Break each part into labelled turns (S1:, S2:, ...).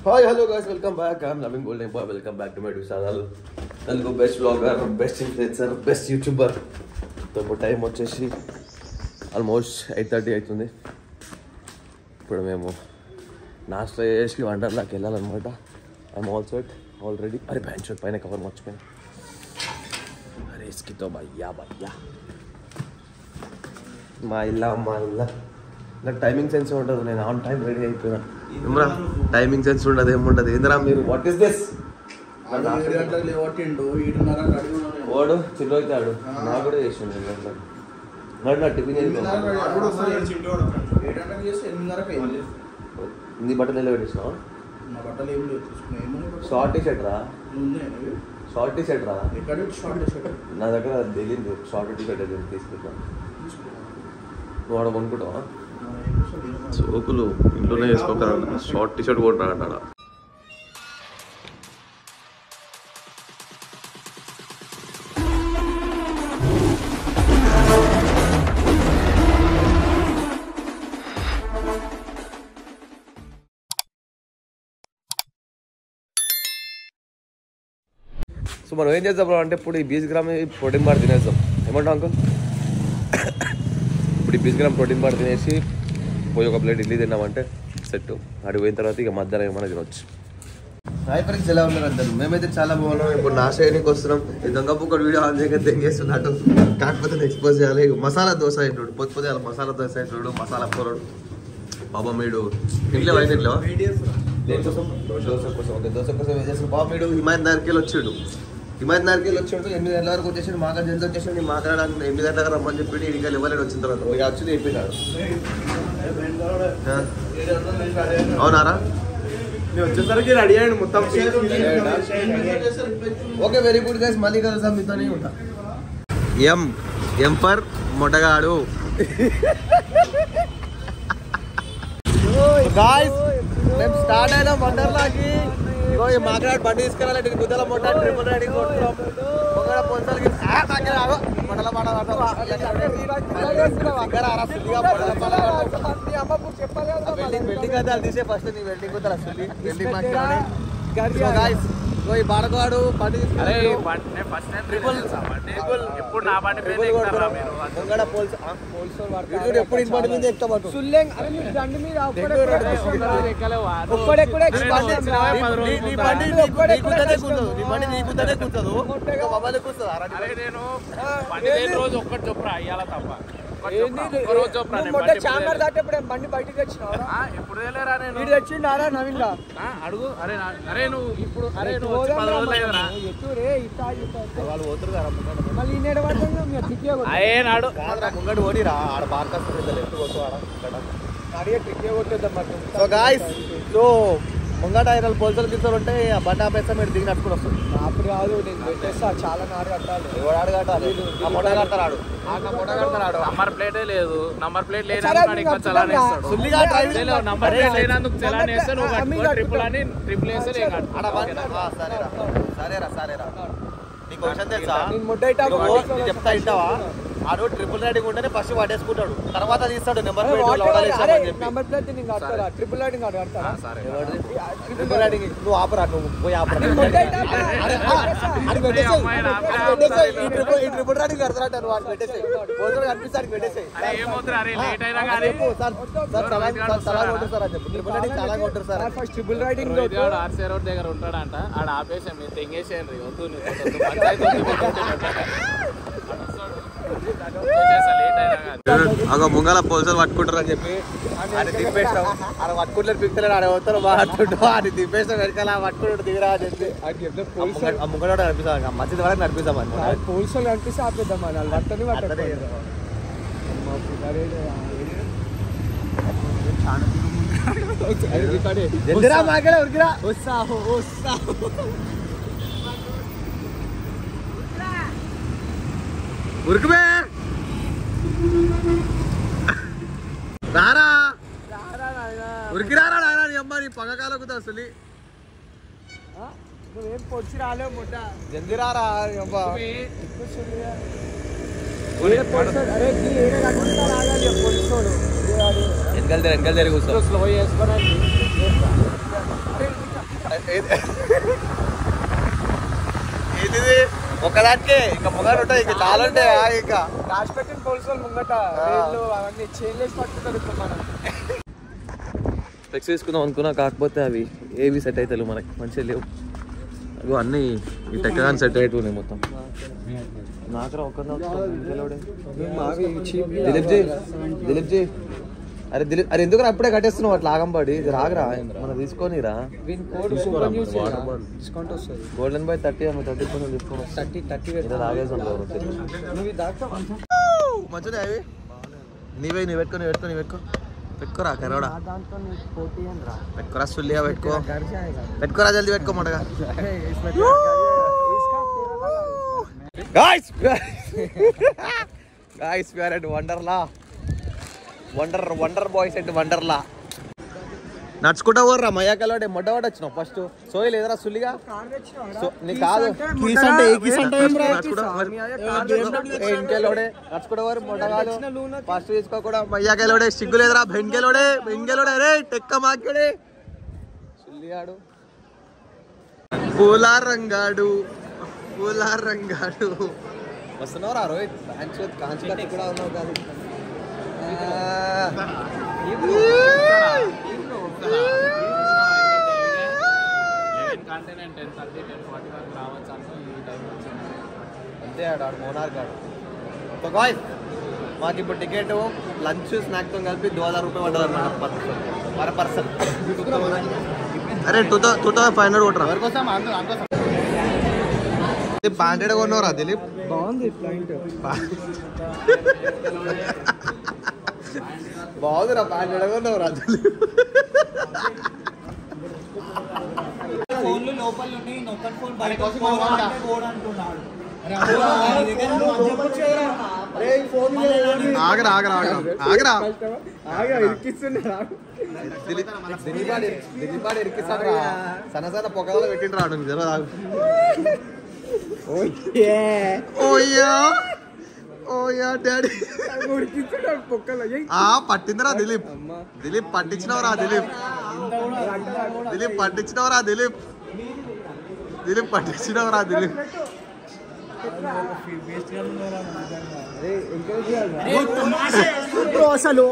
S1: Hi hello guys welcome back I'm Naveen golden boy welcome back to my channel Telugu best blogger best influencer best YouTuber ఇప్పుడు time వచ్చేసి almost eight thirty అవుతుంది ఇప్పుడు మేము నాస్టా చేసి వండర్లాకి వెళ్ళాలన్నమాట ఐఎమ్ ఆల్సో ఇట్ ఆల్రెడీ అరే ప్యాంట్ షర్ట్ పైన కవర్ మర్చిపోయాను అరే ఇస్కితో భయ్యా భయ్యా మా ఇల్లా మా ఇల్లా నాకు టైమింగ్ సెన్స్ ఉండదు నేను ఆన్ టైం రెడీ అయిపోయినా ఏమరా టైమింగ్ సెన్స్ ఉండదు ఏముండదు ఏందిరా మీరు వాట్ ఇస్ దిస్
S2: ఏడు గంటలకు లేవట్టిండు ఏడున్నర అడుగున్నాను
S1: వాడు చిన్నోతాడు నాకు కూడా చేసిండు నాడు నా టిఫిన్
S2: ఏడు గంటలకు చేస్తే ఎనిమిదిన్నరకు అయింది
S1: నీ బట్టలు నిలబెట్టేసినావు
S2: నా బట్టలు ఏం లేదు తీసుకున్నా ఏమని
S1: షార్ట్ టీ షర్ట్ రా
S2: ఉంది అనేవి
S1: షార్ట్ టీ షర్ట్ రా
S2: ఎక్కడ షార్ట్ షర్ట్
S1: నా దగ్గర తెలియదు షార్ట్ టీ షర్ట్ తెలియదు తీసుకుంటా నువ్వు ఆడ కొనుక్కుంటావా సోకులు ఇంట్లోనే వేసుకోకరా షార్ట్ టీ షర్ట్ కూడా అంటాడా సో మనం ఏం చేద్దాం బ్రో అంటే ఇప్పుడు ఈ బీస్ గ్రామ్ ప్రోటీన్ బార్ తినేద్దాం ఏమంటాం అంకుల్ ఇప్పుడు ఈ బీస్ గ్రామ్ ప్రోటీన్ బార్ తినేసి పోయి ఒక ప్లేట్ ఇడ్లీ తిన్నామంటే సెట్ అడిగి పోయిన తర్వాత ఇక మధ్యాహ్నం ఏమైనా తినొచ్చు హాయ్ ఫ్రెండ్స్ ఎలా ఉన్నారు అందరు మేమైతే చాలా బాగున్నాం ఇప్పుడు నా చేయడానికి వస్తున్నాం ఈ దొంగ పుక్కడు వీడియో ఆన్ చేయక తెంగేస్తున్నట్టు కాకపోతే ఎక్స్పోజ్ చేయాలి మసాలా దోశ ఇంటుడు పొద్దు పొద్దు మసాలా దోశ ఇంటుడు మసాలా కూరడు బాబా మీడు ఇంట్లో అయితే ఇంట్లో దేనికోసం దోశ కోసం ఓకే దోశ కోసం ఏం చేస్తాడు బాబు మీడు హిమాయత్ నగర్కి వెళ్ళి వచ్చాడు హిమాయత్ నగర్కి వెళ్ళి వచ్చాడు ఎనిమిది గంటల వరకు వచ్చేసాడు మాకు జల్ది వచ్చేసాడు నేను మాట్లాడడానికి ఎనిమిది గంటలకు రమ్మని చెప్పి ఇడికి ఇవ్వలేడు వచ్చిన తర్వాత ఓ యాక్చువల్లీ చెప్పినాడు ఆ? అవునారా
S3: నేను వచ్చేసరికి రెడీ అయ్యండి మొత్తం
S1: ఓకే వెరీ గుడ్ గైస్ మళ్ళీ కలుద్దాం మీతోనే ఉంటా ఎం ఎం ఫర్ మొటగాడు గాయస్ మేము స్టార్ట్ అయినాం వండర్లాకి ఇగో ఈ మాట్లాడి బండి తీసుకెళ్ళాలి గుద్దల మొట్ట ట్రిపుల్ రైడింగ్ కొట్టుకున్నాం పొగడ పొంచాలకి మొదల వెల్డింగ్ వెల్డింగ్ అయితే అది తీసే ఫస్ట్ నీ వెల్డింగ్ కుదర వెల్డింగ్ గాయస్ ఈ బాడగాడు బండి
S4: అరే
S1: తీసుకెళ్ళాడు
S4: ఫస్ట్ టైం
S1: ట్రిపుల్ ట్రిపుల్
S4: ఎప్పుడు నా బండి మీద
S1: ట్రిపుల్
S4: ఎక్కుతారా
S1: కొడుతున్నాం
S4: మీరు
S1: ముంగడ పోల్స్ వీడు ఎప్పుడు ఇంటి బండి మీద ఎక్కుతామటు
S4: ఎక్కలేవా
S1: నీ బండి నీ- నీ బండి నీకు- నీకు కుదరనే కూర్చోదు. నీ బండి నీకు కుదరనే కూర్చోదు. ఇంకా మొబైల్ కూర్చోదు. అరా నీ
S4: అరే
S1: బండి.
S4: నేను బండి లేని రోజు ఒక్కటి చొప్పురా అయ్యాల తప్ప ఒక్కటి చొప్పురా. ఒక్క రోజు చొప్పురా నేను బండి
S3: చాంబర్
S4: మీద
S3: దాటేప్పుడు బండి బయటికి వచ్చినావు
S4: ఆ, ఎప్పుడు తెలియరా నేను
S3: వీడు తెచ్చిండారా నవీన్ గా
S4: ఆ, అడుగు అరే నా- అరే నువ్వు ఇప్పుడు అరే నువ్వు వచ్చి పది రోజులు అయ్యారా
S3: ఎత్తు రే ఇట్టా ఇట్టా
S1: వాళ్ళు పోతురు కదా ముంగడ.
S3: మళ్ళీ ఈ నేడ పడుతుంది మేము తిక్కే
S4: అయ్యే నాడు
S1: కాదురా, ముంగడ ఓడిరా ఆడ బార్కాస్ లెఫ్ట్ కొట్టు ఆడ ఇక్కడ.
S3: అడిగే ట్రిక్కే కొట్టేద్దాం మాకు
S1: సో గాయస్ సో ముంగట ఇరవై పోల్సలు గిస్తారు ఉంటే ఆ బండి ఆపేస్తే మీరు దిగి నడుచుకుని వస్తుంది
S3: అప్పుడు కాదు నేను పెట్టేస్తా చాలా నారు కట్టాలి
S1: ఎవడు ఆడు కట్టాలి ఆ మొట్ట కడతారు ఆడు ఆ మొట్ట కడతారు ఆడు
S4: నంబర్ ప్లేటే లేదు నంబర్ ప్లేట్
S3: సరే,
S4: లేనందుకు
S3: మీకు
S4: ఇంకా చలాన్
S3: చెప్తాను
S4: వేస్తాడు
S1: సుల్లిగా డ్రైవింగ్
S4: లేదు, నంబర్ ప్లేట్ లేనందుకు చలాన్
S3: నంబర్
S4: వేస్తే నువ్వు
S3: ప్లేట్
S4: కట్టుకో
S3: అమ్మి
S4: ట్రిపుల్ అని ట్రిపుల్ వేస్తే నేను
S1: ఆడ
S4: కట్టుకుంటా.
S1: బండి ఆ, సరేరా సరేరా సరేరా నీకు విషయం తెలుసా
S3: నేను ముడ్డైటా
S1: ఇదిగో, నేను చెప్తా ఇంటావా ఆడు ట్రిపుల్ రైడింగ్ ఉంటేనే ఫస్ట్ పట్టేసుకుంటాడు తర్వాత తీస్తాడు నెంబర్ ప్లేట్ లోడాలు ఇచ్చామని చెప్పి
S3: నంబర్ ప్లేట్ నేను కడతారా ట్రిపుల్ రైడింగ్ కాదు కడతారా
S4: సరే
S1: ట్రిపుల్ రైడింగ్ నువ్వు ఆపరా నువ్వు పోయి ఆపరా
S3: నేను ముడ్డైటా
S1: అరే, ఆ, అది పెట్టేసేయ్.
S4: అమ్మాయి రా,
S1: అది పెట్టేసేయ్. ఈ ట్రిపుల్ ఈ ట్రిపుల్ రైడింగ్ కడతారంట నువ్వు అది పెట్టేసేయ్ పోతుడు కనిపిస్తాడు పెట్టేసేయ్
S4: అరే ఏమవుతురా అరే లేట్ అయినా
S1: ఆ,
S4: కానీ
S1: చెప్పు సార్ సార్ చాలా సార్ చాలా కొట్టరు సార్ అని చెప్పు ట్రిపుల్ రైడింగ్ చాలా కొట్టరు sir
S3: first triple riding
S4: Rohit గారు ఆర్సీ రోడ్ దగ్గర ఉంటాడంట ఆడ ఆపేసాం మీరు తెంగేసేయండి వద్దు నీకు వద్దు, పంచాయతీ వద్దు, మీకు వద్దు, మీకు వద్దు. వచ్చేసా, లేట్ అయినా కానీ
S1: ఒక ముంగల పోలీసులు పట్టుకుంటారు అని చెప్పి ఆయన దింపేస్తాం ఆయన పట్టుకుంటారు పిక్తలేడు ఆడ పోతారు మాట్లాడు ఆయన దింపేస్తాం వెనకాల పట్టుకుంటాడు దిగిరా అని చెప్పి
S3: అది చెప్తే
S1: ఆ
S3: పోలీసు
S1: ముంగ- ఆ ముంగడ నడిపిస్తాం మధ్య వరకు నడిపిస్తాం అనుకో
S3: పోలీసు వాళ్ళు కనిపిస్తే ఆపేద్దాం అని వాళ్ళు పట్టని
S1: అట్లనే జల్దిరా మాకడే ఉరికిరా
S3: వస్తా వస్తా
S1: ఉరికిమే రారా ఉరికిరారా నాయనా నీ అమ్మ నీ పగకాలకు అసలు
S3: నువ్వేం పొడిచి రాలేవు ముడ్డ
S1: జల్దిరారా నీ అమ్మ
S3: ఏడే పోలీసు అరే ఈ ఏడే కట్టుకుంటా రాగాలి పోలీసోడు
S1: వెనకాల వెనకాల తిరిగి కూర్చో
S3: స్లో చేసుకొని
S1: ఏంటిది ఒకదానికే ఇంకా పొగలు ఉంటాయి ఇంకా చాలా ఉంటాయి ఆ ఇంకా
S3: రాసి పెట్టిన పోలీసు వాళ్ళు ముంగట
S1: ఆ.
S3: వీళ్ళు అవన్నీ చేంజ్ పట్టుకుంటారు ఇప్పుడు మనం
S1: ఫ్లెక్స్ తీసుకుందాం అనుకున్నా కాకపోతే అవి ఏవి సెట్ అవుతాయి మనకి మంచిగా లేవు అవి అన్నీ ఈ టెక్కగాని సెట్ అవుతున్నాయి మొత్తం నాకరా ఒక్క దిలీప్ జీ దిలీప్ జీ అరే దిలీప్ అరే ఎందుకు అప్పుడే కట్టేస్తున్నావు అట్లా ఆగంపడి ఇది రాగరా మనం తీసుకొనిరా
S3: డిస్కౌంట్ వస్తుంది
S1: గోల్డెన్ బై థర్టీ అమ్మ thirty percent discount
S3: thirty thirty
S1: ఏదో తాగేసాం
S3: నువ్వు దాకా
S1: మంచిగా అవి నీవే నీ పెట్టుకో నీ పెట్టుకో నీ పెట్టుకో పెట్టుకోరా కరోడా
S3: దాంతో నీకు పోటీ అని రా
S1: పెట్టుకోరా సుల్లిగా పెట్టుకో
S3: घर से आएगा
S1: పెట్టుకోరా జల్దీ పెట్టుకోమంటగా
S3: अरे इसमें तेरा इसका तेरा लगा
S1: guys guys we are at Wonderla wonder wonder boys at Wonderla నడుచుకుంటా పోర్రా మయాకలోడే మొట్టవాడు వచ్చినావు ఫస్ట్ సోయి లేదరా సుల్లిగా సో నీ కాదు
S3: కీస్ అంటే ఏ కీస్ అంటే ఏం రా?
S1: ఇంకెలోడే నడుచుకుంటా పోరు మొట్ట కాదు ఫస్ట్ తీసుకోకుండా మయ్యాకెలోడే సిగ్గు లేదరా బెంకెలోడే బెంకెలోడే రే టెక్క మాకెడే సుల్లిగాడు పూల రంగాడు పూల రంగాడు వస్తున్నావురా రోహిత్ కాంచి కాంచి కత్తి కూడా ఉన్నావు కాదు
S4: కంటే నేను టెన్ థర్టీ టెన్ ఫార్టీ వరకు రావచ్చు అనుకో ఈ టైం వచ్చింది
S1: అంతే ఆడు ఆడు మోనార్ గాడు సో గాయ్స్ మాకు ఇప్పుడు టికెట్ లంచ్ స్నాక్తో కలిపి దో హజార్ రూపాయలు పడ్డది అనమాట పర్ పర్సన్ అరే two thou two thousand five hundred కొట్టరా
S4: ఎవరికోసం అందరూ అందుకోసం
S1: పాండెడ్ కొన్నావురా దిలీప్
S3: బాగుంది ప్లాంట్
S1: బాగుందిరా పాండెడ్ కొన్నావురా దిలీప్
S3: ఫోన్లు లోపల ఉన్నాయి నొక్కని ఫోన్ బయట ఫోన్ అంటున్నాడు
S1: ఆగరా ఆగరా ఆగరా ఆగరా
S3: ఆగా ఇరికిస్తున్నారా
S1: దిలీప్ దిలీప్ ఆడు ఇరికి- దిలీప్ ఆడు ఇరికిస్తాడు రా సన్న సన్న పొగలో పెట్టిండ్రు రాడు నీకు తెలియదు ఆగు. ఓయ్యా ఓయ్యా డాడీ
S3: ఉడికిస్తున్నాడు పొక్కలు
S1: ఆ పట్టిందిరా దిలీప్ దిలీప్ పట్టించినవరా దిలీప్ దిలీప్ పట్టించినవరా దిలీప్ దిలీప్ పట్టించినవరా దిలీప్
S3: అసలు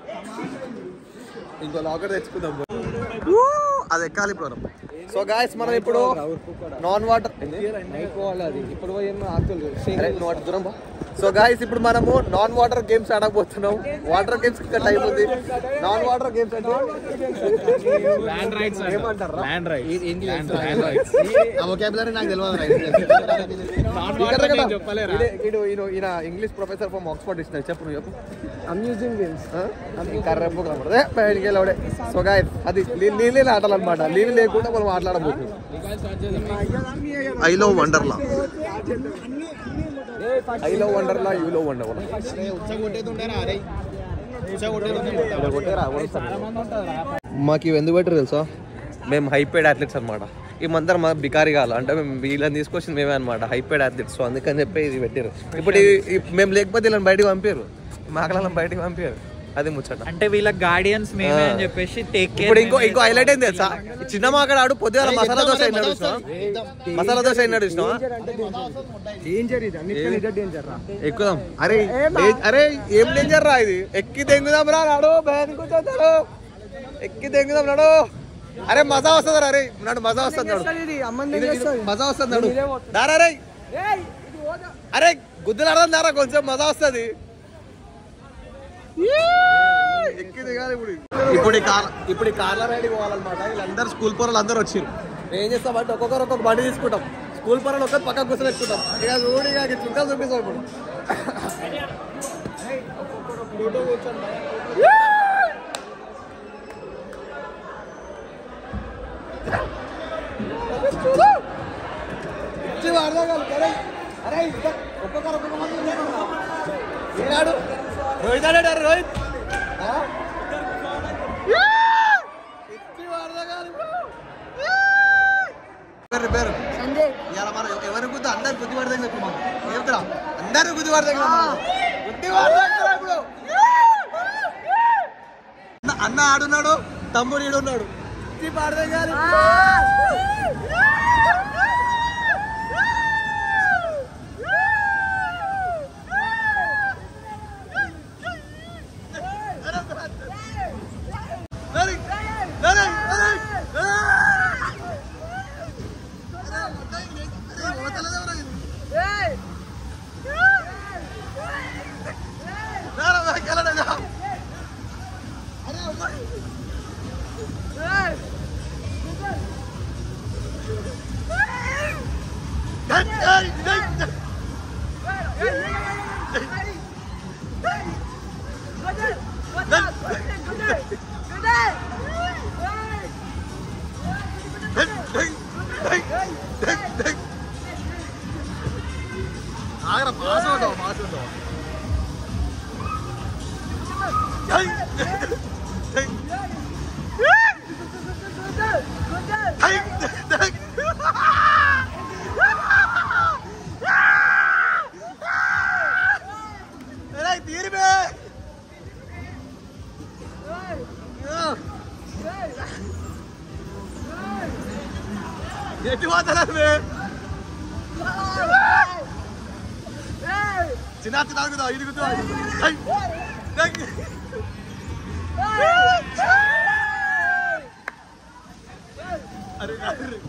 S1: ఇంకో లాకర్ తెచ్చుకుందాం అది ఎక్కాలి ఇప్పుడు సో గాయస్ మనం ఇప్పుడు నాన్ వాటర్
S3: అయిపోవాలి అది ఇప్పుడు పోయి ఏమో ఆకులు
S1: అరే నువ్వు అటు దూరం సో గాయస్ ఇప్పుడు మనము నాన్ వాటర్ గేమ్స్ ఆడకపోతున్నాం వాటర్ గేమ్స్ ఇంకా టైం ఉంది నాన్ వాటర్ గేమ్స్ అంటే
S4: ల్యాండ్ రైట్స్
S1: ఏమంటారా?
S4: ల్యాండ్ రైట్స్ ల్యాండ్ రైట్స్
S1: ఆ vocabulary నాకు తెలియదు
S4: నాన్ వాటర్ నేను చెప్పలేరా
S1: ఈయన ఇంగ్లీష్ ప్రొఫెసర్ ఫ్రమ్ ఆక్స్ఫర్డ్ ఇచ్చిన చెప్పు నువ్వు చెప్పు
S3: అమ్యూజింగ్ గేమ్స్
S1: కర్రెప్పు కనబడదే బయటికి వెళ్ళవడే సో గాయస్ అది నీళ్ళే ఆటలు అనమాట నీళ్ళు లేకుండా మనం మాట్లాడబోతుంది ఐలో వండర్లా ఐలో వండర్లా యూలో వండర్లా మాకు ఇవి ఎందుకు పెట్టరు తెలుసా మేము హైపేడ్ అథ్లెట్స్ అనమాట ఈ మందరం మా బికారి కాదు అంటే మేము వీళ్ళని తీసుకొచ్చింది మేమే అనమాట హైపేడ్ అథ్లెట్స్ సో అందుకని చెప్పి ఇది పెట్టారు ఇప్పుడు ఈ- ఈ- మేము లేకపోతే వీళ్ళని బయటకు పంపారు మాకలను బయటకు పంపారు అది ముచ్చట
S5: అంటే వీళ్ళ గార్డియన్స్ మేమే అని చెప్పేసి టేక్ కేర్
S1: ఇప్పుడు ఇంకో ఇంకో హైలైట్ ఏంది తెలుసా ఈ చిన్న మాకడ ఆడు పొద్దున మసాలా దోశ అయినాడు చూసినావా? మసాలా దోశ అయినాడు చూసినావా
S3: డేంజర్ ఇది అన్నిటికన్నా ఇదే డేంజర్ రా
S1: ఎక్కుదాం అరే డే- అరే ఏం డేంజర్ రా ఇది ఎక్కి తెంగుదాం రా నాడు బ్యాన్ కూర్చోతాడు ఎక్కి తెంగుదాం నాడు అరే మజా వస్తుంది అరే నాడు మజా వస్తుంది నాడు
S3: ఇది అమ్మని
S1: ఇది- ఇది
S3: చేస్తుంది
S1: మజా వస్తుంది నాడు
S3: ఇదే పోతుంది.
S1: దారా రే అరే గుద్దులు అర్థం దారా కొంచెం మజా వస్తుంది ఎక్కి దిగాలి ఇప్పుడు ఇప్పుడు ఈ కార్ ఇప్పుడు ఈ కార్ల రైడింగ్ పోవాలన్నమాట వీళ్ళందరూ స్కూల్ పోరలు అందరూ వచ్చారు ఏం చేస్తాం అంటే ఒక్కొక్కరు ఒక్కొక్క బండి తీసుకుంటాం స్కూల్ పోరలు ఒక్కరు పక్కన కూర్చోబెట్టుకుంటాం ఇక చూడు ఇక చుట్టాలు చూపిస్తాం ఇప్పుడు ఇచ్చి వాడదాం కాదు, అరే అరే ఇద్దరు ఒక్కొక్కరు ఒక్కొక్క మంది ఉన్నారు. ఈనాడు రోహిత్ అన్నాడు అరే రోహిత్ ఆ? ఇచ్చి వాడదాం కాదు ఇప్పుడు. పేరు పేరు ఇవాళ మనం ఎవరి గుద్దు అందరు గుద్ది పడదాం చెప్పు మనం ఏమిట్రా అందరూ గుద్ది పడదాం గుద్ది పడదాం కదా ఇప్పుడు అన్న- అన్న ఆడున్నాడు తమ్ముడు ఈడున్నాడు పిచ్చి పాడదే కానీ ఆగరా పాస్ అవుతావు పాస్ అవుతావు తీరిమే ఎట్టి పోతారు చిన్న తాగుతా ఇరుగుతా అరే అరే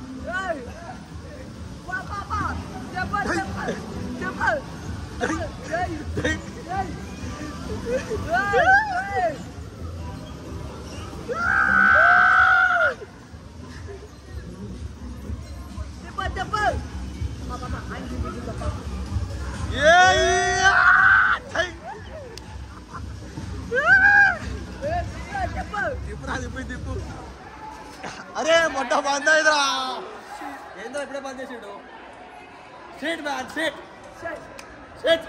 S1: అరే మొట్ట బంద్ అయిందిరా ఏందో ఇప్పుడే బంద్ చేసిండు సీట్ మ్యాన్ సీట్ సీట్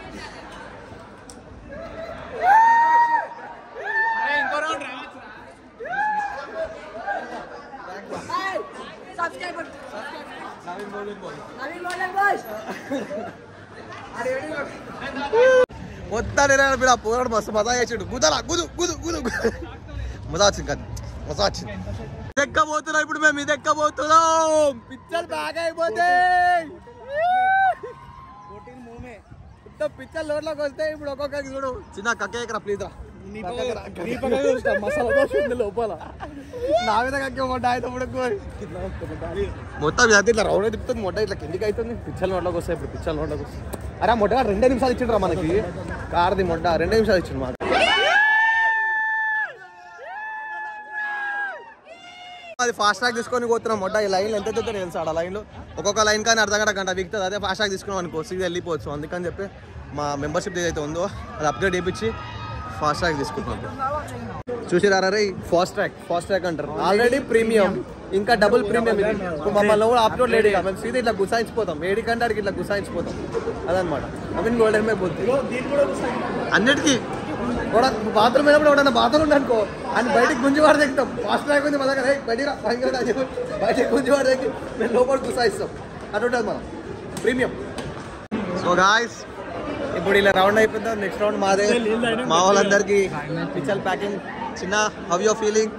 S1: మొత్తాన్ని మీరు ఆ పోరాడు మస్తు మజా చేసిండు గుదరా గుదు గుదు గుదు గుదు. మజా వచ్చింది కాదు మజా వచ్చింది ఎక్కబోతున్నాం ఇప్పుడు మేము ఇది ఎక్కబోతున్నాం పిచ్చర్ బాగా అయిపోతాయి మొత్తం పిచ్చర్ లోట్లోకి వస్తే ఇప్పుడు ఒక్కొక్కరికి చూడు చిన్న కక్కేకరా ప్లీజ్ రా
S2: మసాలా దోశ ఉంది లోపల
S1: నా మీద కక్కే మొట్ట అయితే ఇప్పుడు మొత్తం ఇది ఇట్లా రౌండ్ తిప్పుతుంది మొట్ట ఇట్లా కిందికి అవుతుంది పిచ్చల నోట్లోకి వస్తాయి ఇప్పుడు పిచ్చల నోట్లోకి వస్తాయి అరే ఆ మొట్టగా రెండే నిమిషాలు ఇచ్చిండ్రా మనకి కార్ది మొట్ట రెండే నిమిషాలు ఇచ్చిండు మాకు అది ఫాస్ట్ ట్రాక్ తీసుకొని పోతున్నాం మొట్ట ఈ లైన్ ఎంత ఎత్తుతో తెలుసు ఆడ లైన్లో ఒక్కొక్క లైన్ కానీ అర్ధ గంట గంట వీక్తుంది అదే ఫాస్ట్ ట్రాక్ తీసుకున్నాం అనుకో సీదా వెళ్ళిపోవచ్చు అందుకని చెప్పి మా మెంబర్షిప్ ఏదైతే ఉందో అది అప్గ్రేడ్ చేయించి ఫాస్ట్ ట్రాక్ తీసుకుంటున్నాం చూసిరారా రే ఫాస్ట్ ట్రాక్ ఫాస్ట్ ట్రాక్ అంటారు ఆల్రెడీ ప్రీమియం ఇంకా డబుల్ ప్రీమియం ఇది ఇప్పుడు మమ్మల్ని కూడా అప్లోడ్ లేడీ మేము సీదా ఇట్లా గుసాయించిపోతాం ఏడి కంటే ఆడికి ఇట్లా గుసాయించిపోతాం అదనమాట నవీన్ గోల్డెన్ మే పోతుంది అన్నిటికీ కూడా బాత్రూమ్ అయినప్పుడు ఎవడన్నా బాత్రూమ్ ఉంది అనుకో అని బయటికి గుంజి వాడి దగ్గర ఫాస్ట్ ట్రాక్ ఉంది మా దగ్గర "ఏయ్, బయటికి రా, పైకి రా" అని చెప్పి బయటికి గుంజి వాడి దగ్గర మేము లోపల గుసాయిస్తాం అటు ఉంటుంది మనం ప్రీమియం సో గాయస్ ఇప్పుడు ఇలా రౌండ్ అయిపోతాం నెక్స్ట్ రౌండ్ మాదే మా వాళ్ళందరికీ పిచ్చల్ ప్యాకింగ్ చిన్న హవ్ యూ ఫీలింగ్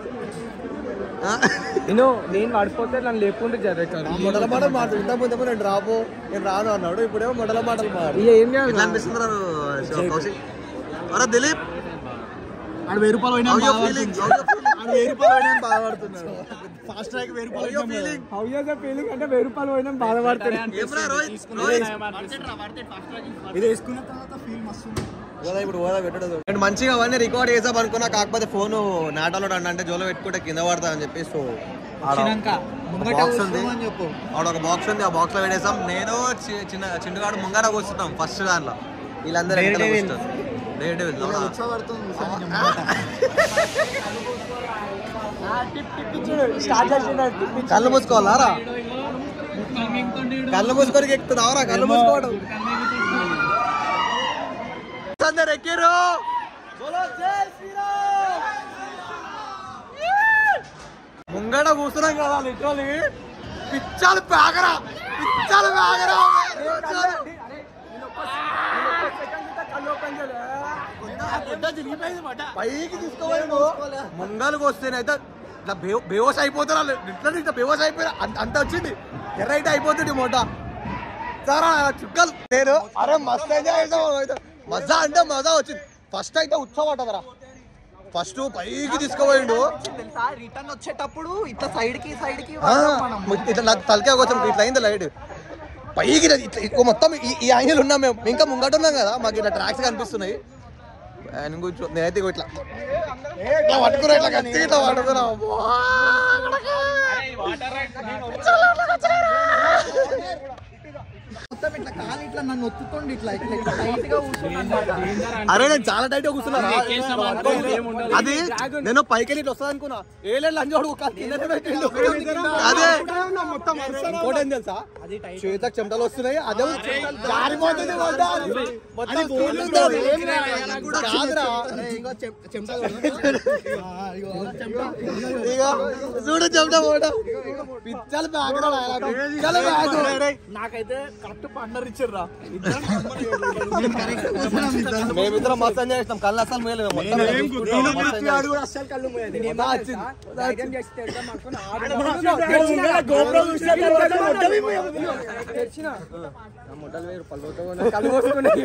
S2: నేను నేను పడిపోతే నన్ను లేపుకుంటే జరుగుతాను
S1: మొదల మాటలు మాట ఇంత ముందు నేను రాబో నేను రాను అన్నాడు ఇప్పుడేమో మొదల మాటలు మాట
S2: ఏం చేయాలి
S1: ఎట్లా అనిపిస్తుంది రా, శివ కౌశిక్ అరే దిలీప్
S2: ఆడు వెయ్యి రూపాయలు పోయినా
S1: how you feeling how you feeling
S2: ఆడు వెయ్యి రూపాయలు పోయినా బాధపడుతున్నాడు ఫాస్ట్ ట్రాక్ వెయ్యి
S1: how you feeling
S2: how use feeling అంటే వెయ్యి రూపాయలు పోయినా బాధపడుతున్నాడు
S1: ఏమ్రా రోహిత్ రోహిత్
S2: ఇది వేసుకున్న తర్వాత ఫీల్ మస్తు
S1: ఓదా ఇప్పుడు ఓదా పెట్టడు నేను మంచిగా అవన్నీ రికార్డ్ చేద్దాం అనుకున్నా కాకపోతే ఫోన్ నాటలో అంటే జోలో పెట్టుకుంటే కింద పడతా అని చెప్పి సో బాక్స్ ఉంది
S2: చెప్పు
S1: ఆడ ఒక బాక్స్ ఉంది ఆ బాక్స్ లో పెట్టేసాం నేను చి- చిన్న చిన్నగాడు ముంగర కూర్చుంటాం ఫస్ట్ దాంట్లో వీళ్ళందరూ వెనకాల కూర్చుంటారు. Dare Devil, అవునా? కళ్ళు మూసుకోవాలా కళ్ళు మూసుకొని ఎక్కుతుంది అవరా కళ్ళు మూసుకోవడం అందరు ఎక్కిరు ముంగడ కూర్చున్నాం కదా లిటరలీ పిచ్చాలు పేగరా పిచ్చాలు పేగరా పైకి తీసుకోవాలి ముంగలకు వస్తేనైతే ఇట్లా బే- బేవోస్ అయిపోతారు వాళ్ళు ఇట్లా ఇట్లా బేవోస్ అయిపోయారు అంత అంత వచ్చింది ఎర్ర అయితే అయిపోతుంది మొట్ట సారా చుక్కలు నేను అరే మస్తు ఎంజాయ్ చేసాం మజా అంటే మజా వచ్చింది ఫస్ట్ అయితే ఉత్సవం అంటదరా ఫస్ట్ పైకి తీసుకుపోయిండు
S3: తెలుసా రిటర్న్ వచ్చేటప్పుడు ఇట్లా సైడ్ కి సైడ్ కి
S1: ఆ, ఇట్లా నాకు తలకే వచ్చాం ఇట్లా అయింది లైట్ పైకి ఇలా ఇట్లా ఎక్కువ మొత్తం ఈ- ఈ యాంగిల్ ఉన్నాం మేము ఇంకా ముంగట ఉన్నాం కదా మాకు ఇట్లా ట్రాక్స్ కనిపిస్తున్నాయి ఆయన కూర్చో నేనైతే ఇగో ఇట్లా ఇట్లా పట్టుకున్నా ఇట్లా గట్టిగా ఇట్లా పట్టుకున్నా అబ్బా,
S3: మొత్తం ఇట్లా కాలు ఇట్లా నన్ను ఒత్తుకోండి ఇట్లా ఇట్లా ఇట్లా టైట్ గా కూర్చున్నాను
S1: అరే నేను చాలా టైట్ గా కూర్చున్నా అది నేను పైకి వెళ్ళి ఇట్లా వస్తుంది అనుకున్నా ఏలే లంజోడు కాదు కిందనే పెట్టిండు. అదే ఇంకోటి ఏం తెలుసా చేతకు చెమటలు వస్తున్నాయి అదే జారిపోతుంది మొత్తం. మొత్తం పోతుంది అది. కాదురా ఇగో చూడు చెమట పోట పిచ్చలు బ్యాగ్ పిచ్చల బ్యాగ్
S3: నాకైతే కరెక్ట్ పార్ట్నర్ ఇచ్చిర్రా
S1: మేమిద్దరం మస్తు ఎంజాయ్ చేస్తాం కళ్ళు అసలు మేలేదు మొత్తం చూసుకుంటాం, మస్తు ఎంజాయ్ చేస్తాం.
S3: అస్సలు కళ్ళు మూయదు.
S1: మొత్తం వచ్చింది.
S3: ధైర్యం చేసి తెడ్దాం అనుకుని ఆడ తెరిచిన. కళ్ళు మూసుకున్నాయి.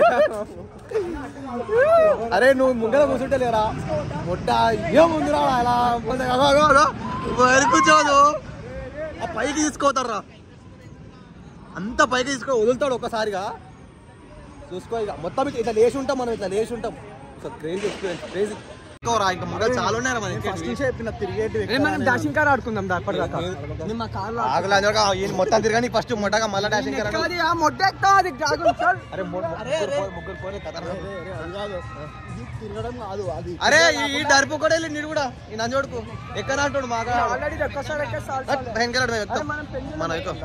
S1: అరే నువ్వు ముంగల కూర్చుంటే లేరా ముట్ట ఏం ముందు రా అలా వెనక కూర్చోదు ఆ పైకి తీసుకోతారా అంత పైకి తీసుకో వదులుతాడు ఒక్కసారిగా చూసుకో ఇక మొత్తం ఇట్లా ఇట్లా లేచి ఉంటాం మనం ఇట్లా లేచి ఉంటాం క్రేజీ ఎక్స్పీరియన్స్ క్రేజీ రా ఇంకా ముంగలు చాలా ఉన్నాయి మన
S3: ఫస్ట్ నుంచే చెప్పిన తిరిగేటి మనం డాషింగ్ కార్ ఆడుకుందాం దా అప్పటిదాకా నేను మా కార్లో
S1: ఆగలా మొత్తం తిరగని ఫస్ట్ మొట్టగా మళ్ళా డాషింగ్ కరా
S3: ఎక్కది ఆ మొడ్డ ఎక్కువ అది డ్రాగన్ సార్
S1: అరే మొ- ముగ్గురు పో- ముగ్గురు పోలే కదా
S3: తిరగడం కాదు అది
S1: అరే ఈ డరుపు కూడా వెళ్ళి నీడు కూడా ఈ నంజోడుకు ఎక్కడ అంటాడు మాగా
S3: ఆల్రెడీ ఒక్కసారి ఎక్కేసారి
S1: భయంకర ఎక్కుతాం
S3: మనం పెళ్లి
S1: మన ఎక్కువ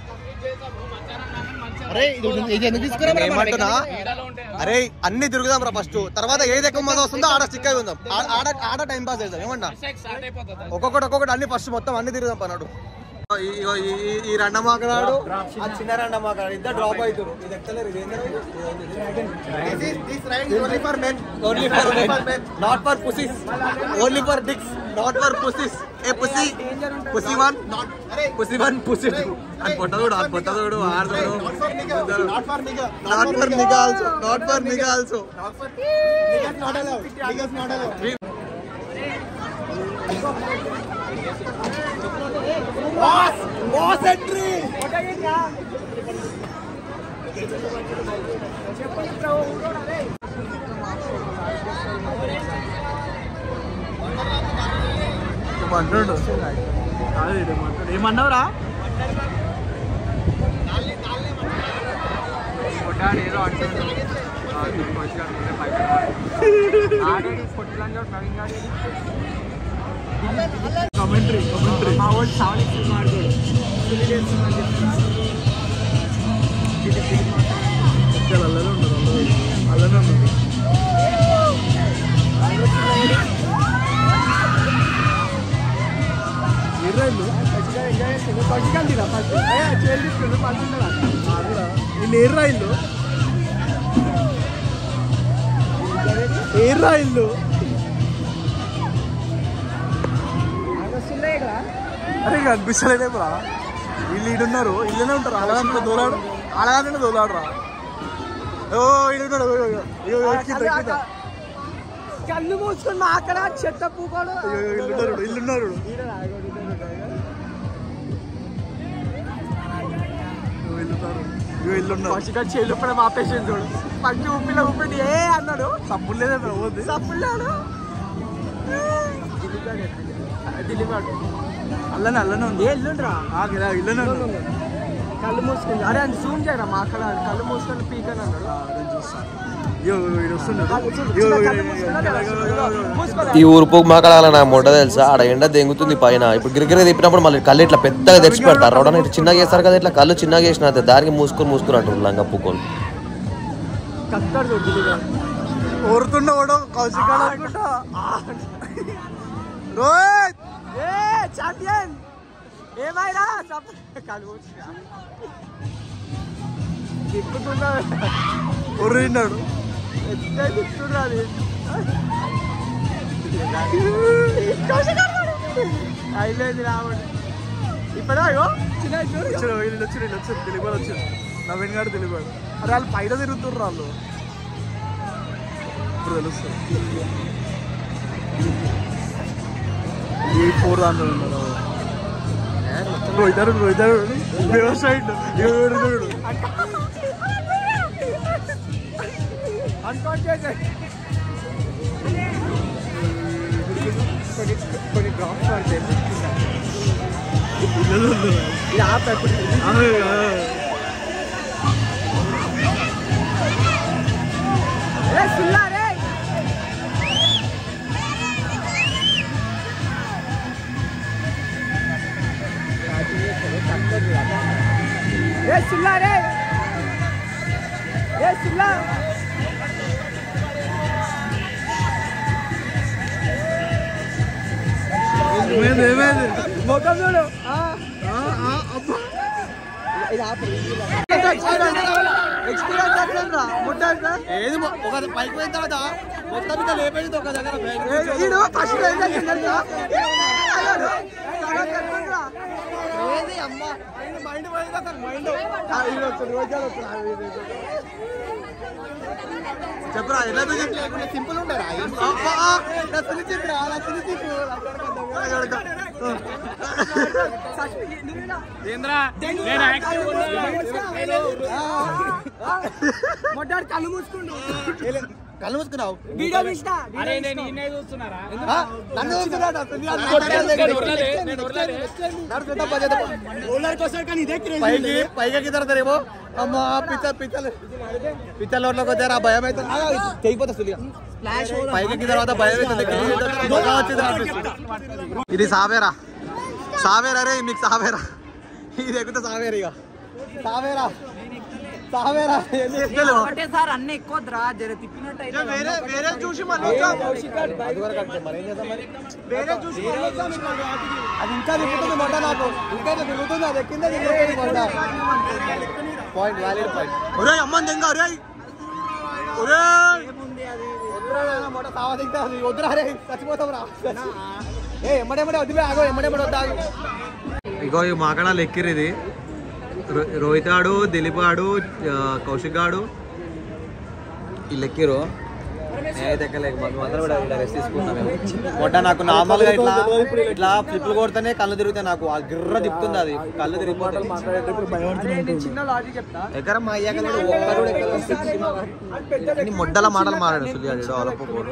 S1: అరే ఇది ఎందుకు తీసుకురా ఏమంటున్నా అరే అన్ని తిరుగుదాం రా ఫస్ట్ తర్వాత ఏది ఎక్కువ మంది వస్తుందో ఆడ స్టిక్ అయి ఉందాం ఆ- ఆడ ఆడ టైం పాస్ చేద్దాం ఏమన్నా ఒక్కొక్కటి ఒక్కొక్కటి అన్ని ఫస్ట్ మొత్తం అన్ని తిరుగుదాం పన్నాడు ఈ- ఇగో ఈ ఈ- ఈ రెండమాకడాడు ఆ చిన్న రెండమాకడాడు ఇద్దరు డ్రాప్ అవుతారు ఇది ఎక్కలేరు ఇది ఏంటంటే this ride only for men only for men not for pussies only for dicks not for pussies a pussy pussy one not pussy one pussy two అని పొట్టదోడు అని పొట్టదోడు ఆడదోడు not for nigga not for nigga also not for nigga also not allowed niggas not allowed boss boss entry
S3: అంటాడు ఏమన్నావురా ఏదో అంటాడు commentary commentary మా వాడు చాలా ఎక్కువ మాట్లాడు అల్లనే ఉండదు అల్లనే ఉండదు ఇర్రైళ్ళు పచ్చికాయలు తిరా ఫస్ట్ చేలు తీసుకుంటే పండుగ వీళ్ళు ఎర్రాయిల్లు ఎర్రాయిల్లు అరే కనిపిస్తలేదే బ్రా వీళ్ళు ఈడున్నారు ఇల్లునే ఉంటారు అలాగంటే దోలాడు అలాగంటే దోలాడు రా ఓ ఈడున్నాడు ఓ, ఓ, ఓ, ఓ, ఎక్కిద్దా, ఎక్కిద్దా.
S6: కళ్ళు మూసుకుని మా అక్కడ చెత్త పూకోడు
S3: అయ్యో, అయ్యో, ఇల్లున్నాడు ఇల్లున్నాడు ఇగో ఇల్లున్నారు. ఇగో ఇల్లున్నారు
S6: పసిగా చెల్లు కూడా ఆపేసింది చూడు పంచి ఉప్పిలో ఉప్పింది ఏ అన్నాడు
S3: సబ్బులు లేదే పోద్ది
S6: తప్పులేడు దిలీపాడు
S3: అల్లనే అల్లనే ఉంది
S6: ఏ ఎల్లుండ్రా
S3: ఆగు, ఇలా ఇల్లనే ఉంది
S6: కళ్ళు మూసుకుంది అరే అది జూమ్ చేయరా మా అక్కడ కళ్ళు మూసుకొని పీకని అన్నాడు
S3: ఇగో, ఇగో, ఈడు వస్తున్నాడు. ఇగో, ఇగో, ఇగో, ఇగో, ఇగో, ఇగో, ఇగో, ఇగో.
S1: ఈ ఊరుపు మాకడాల నా మొట్ట తెలుసా ఆడ ఎండ దెంగుతుంది పైన ఇప్పుడు గిరిగిరి తిప్పినప్పుడు మళ్ళీ కళ్ళు ఇట్లా పెద్దగా తెచ్చి పెడతారు రౌడని ఇట్లా చిన్నగా చేస్తారు కదా ఇట్లా కళ్ళు చిన్నగా చేసిన అంతే దానికి మూసుకొని మూసుకుని అంటారు లంగా పుక్కోలు
S6: కత్తాడు చూడు దిలీపాడు
S3: ఓరుతున్నాడు కౌశిక్ గాడు అనుకుంటా రోహిత్
S6: ఏ చాంపియన్ ఏమైనా చంప- కళ్ళు మూసుకురా. తిప్పుతున్నా
S3: ఒర్రిన్నాడు
S6: ఎంత తిప్పుతున్నా అది అయిలేదు రావడం ఇప్పుడు అయ్యో చిన్న చూడు
S3: వచ్చారు వీళ్ళు వచ్చారు వీళ్ళు వచ్చారు తెలుగు వాళ్ళు వచ్చారు నవీన్ గారు తెలుగు వాడు అరే వాళ్ళు పైన తిరుగుతుర్రు వాళ్ళు ఇప్పుడు తెలుస్తుంది ఈ ఫోర్ దాంట్లో ఉన్నారు రోహితాడు రోహితాడు వ్యవసాయం
S6: అన్కాన్షియస్ కొన్ని కొన్ని డ్రాప్స్ పడతాయి ఇది ఆప్ ఎప్పుడు ఏ సుల్లా రే ఏ సుల్లా రే ఏ సుల్లా
S3: ఏమైంది ఏమైంది
S6: ముఖం చూడు ఇది ఆప్ ఎక్స్పీరియన్స్ ఎట్లా ముట్టాడు
S3: ఏది ఒక పైకి పోయిన తర్వాత మొత్తం మీద లేపేది ఒక దగ్గర
S6: ఈడు ఫస్ట్ ఏం చేసిందంటే ఏది అమ్మ మైండ్ పోయింది అసలు మైండ్
S3: చెప్పురా ఎలా
S6: సింపుల్ ఉండరా
S4: ఏంద్రా నేను యాక్టివ్
S6: మొట్టాడు కళ్ళు మూసుకుండు
S3: కళ్ళు మూసుకున్నావు
S6: వీడియో తీసిన
S4: అరే నేను ఈయనే చూస్తున్నారా
S3: నన్ను చూస్తున్నాడు
S4: నేను ఉరలలే, నేను ఉరలలే.
S3: పైకి పైకి ఎక్కిన తర్వాత ఏమో అమ్మా పిచ్చ పిచ్చలు పిచ్చల నోట్లోకి వచ్చారు ఆ భయం అయితే తెగిపోతా సులిగా పైకి ఎక్కిన తర్వాత భయం అవుతుంది కిందికి ఎక్కిన తర్వాత మొఖం వచ్చింది అనిపిస్తుంది. ఇది సావేరా సావేరా రే మీకు సావేరా ఇది ఎక్కుతే సావేరా ఇక సావేరా సావేరా ఎన్ని ఎక్కలేవు
S5: ఒకటేసారి అన్ని ఎక్కువ రా జర తిప్పినట్టు అయితే
S3: వేరే వేరే చూసి మళ్ళీ అది వరకు అంటే మరి ఏం చేద్దాం మరి
S6: వేరే చూసి
S3: అది ఇంకా తిప్పుతుంది మొట్ట నాకు ఇంకా ఇట్లా తిరుగుతుంది అది ఎక్కిందే తిరుగుతుంది మొట్ట పాయింట్ వ్యాలిడ్ పాయింట్ ఒరే అమ్మని తెంగా ఒరే ఒరే వద్దురా నాయనా, మొట్ట సావా దిగుతా అది వద్దురా రే చచ్చిపోతాం రా ఏ ఎమ్మడెమ్మడే వద్దు ఆగో ఎమ్మడెమ్మడే వద్దు ఆగు ఇగో ఈ మాకడాలు ఎక్కిరు ఇది రో- రోహిత్ ఆడు దిలీప్ ఆడు ఆ, కౌశిక్ ఆడు వీళ్ళు ఎక్కిరు నేనైతే ఎక్కలేక మాకు మాత్రం కూడా ఇలా రెస్ట్ తీసుకున్నాం మేము మొట్ట నాకు నార్మల్గా ఇట్లా ఇట్లా ఫ్లిప్లు కొడితేనే కళ్ళు తిరుగుతాయి నాకు ఆ గిర్ర తిప్పుతుంది అది కళ్ళు తిరిగిపోతాయి
S6: చిన్న లాజిక్ చెప్తా
S3: ఎక్కడ మా అయ్యాకలేడు ఒక్కరు కూడా ఎక్కలేదు. అన్ని మొడ్డల మాటలు మారాడు సులియాడు అలపోడు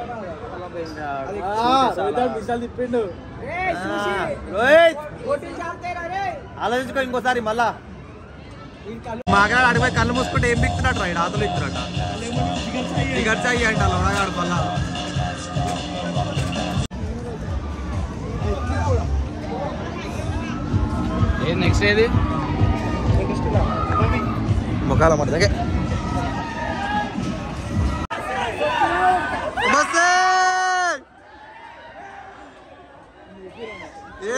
S3: ఆలోచించుకో ఇంకోసారి మళ్ళా మాగాడు అడిగిపోయి కళ్ళు మూసుకుంటే ఏం బిక్తున్నాడు రైడ్ ఆతలు ఇస్తున్నాడు టికెట్ చాయి అంట అలవాడు మళ్ళా
S4: ఏది నెక్స్ట్ ఏది
S3: ముఖాల మాట దగ్గర నమస్తే ఏ,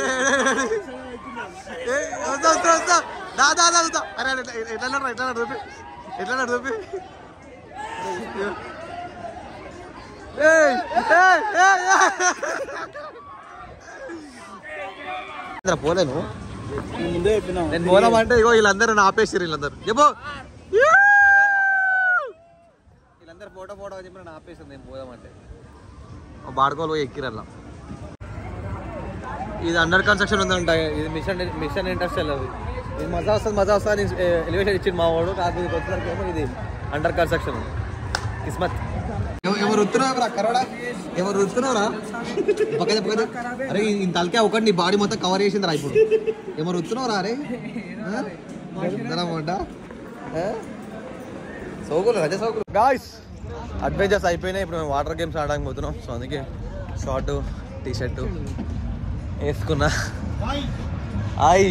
S3: ఏ, వస్తా, వస్తా, వస్తా. దా, దా, దా, వస్తా. అరే, అరే, ఎట్లా ఎట్లా నడు, ఎట్లా నడు చూపి. ఎట్లా నడు చూపి. ఏయ్, ఏయ్, ఏయ్, ఏయ్. ఇంద్ర, పోలేను
S6: ముందే చెప్పినా
S3: నేను పోదామంటే ఇగో వీళ్ళందరూ నా ఆపేసారు వీళ్ళందరూ చెప్పు వీళ్ళందరూ ఫోటో ఫోటో చెప్పి నన్ను ఆపేసారు నేను పోదామంటే బాడుకోలు పోయి ఎక్కిరల్లా ఇది అండర్ కన్స్ట్రక్షన్ ఉందంట ఇది మిషన్ మిషన్ ఇండస్ట్రియల్ అది ఇది మజా వస్తుంది మజా వస్తుంది ఎలివేషన్ ఇచ్చింది మా వాడు కాదు ఇది వచ్చేసరికి ఏమో ఇది అండర్ కన్స్ట్రక్షన్ కిస్మత్ ఎవరు రుత్తున్నారా కరోడా ఎవరు రుత్తున్నారా పక్కన పక్కన అరే ఈ తలకే ఒకటి నీ బాడీ మొత్తం కవర్ చేసింది రా ఇప్పుడు ఎవరు రుత్తున్నారా అరే మాట సోకులు రజ సోకులు గాయస్ అడ్వెంచర్స్ అయిపోయినాయి ఇప్పుడు మేము వాటర్ గేమ్స్ ఆడడానికి పోతున్నాం సో అందుకే షార్ట్ టీ షర్ట్ వేసుకున్నా ఐ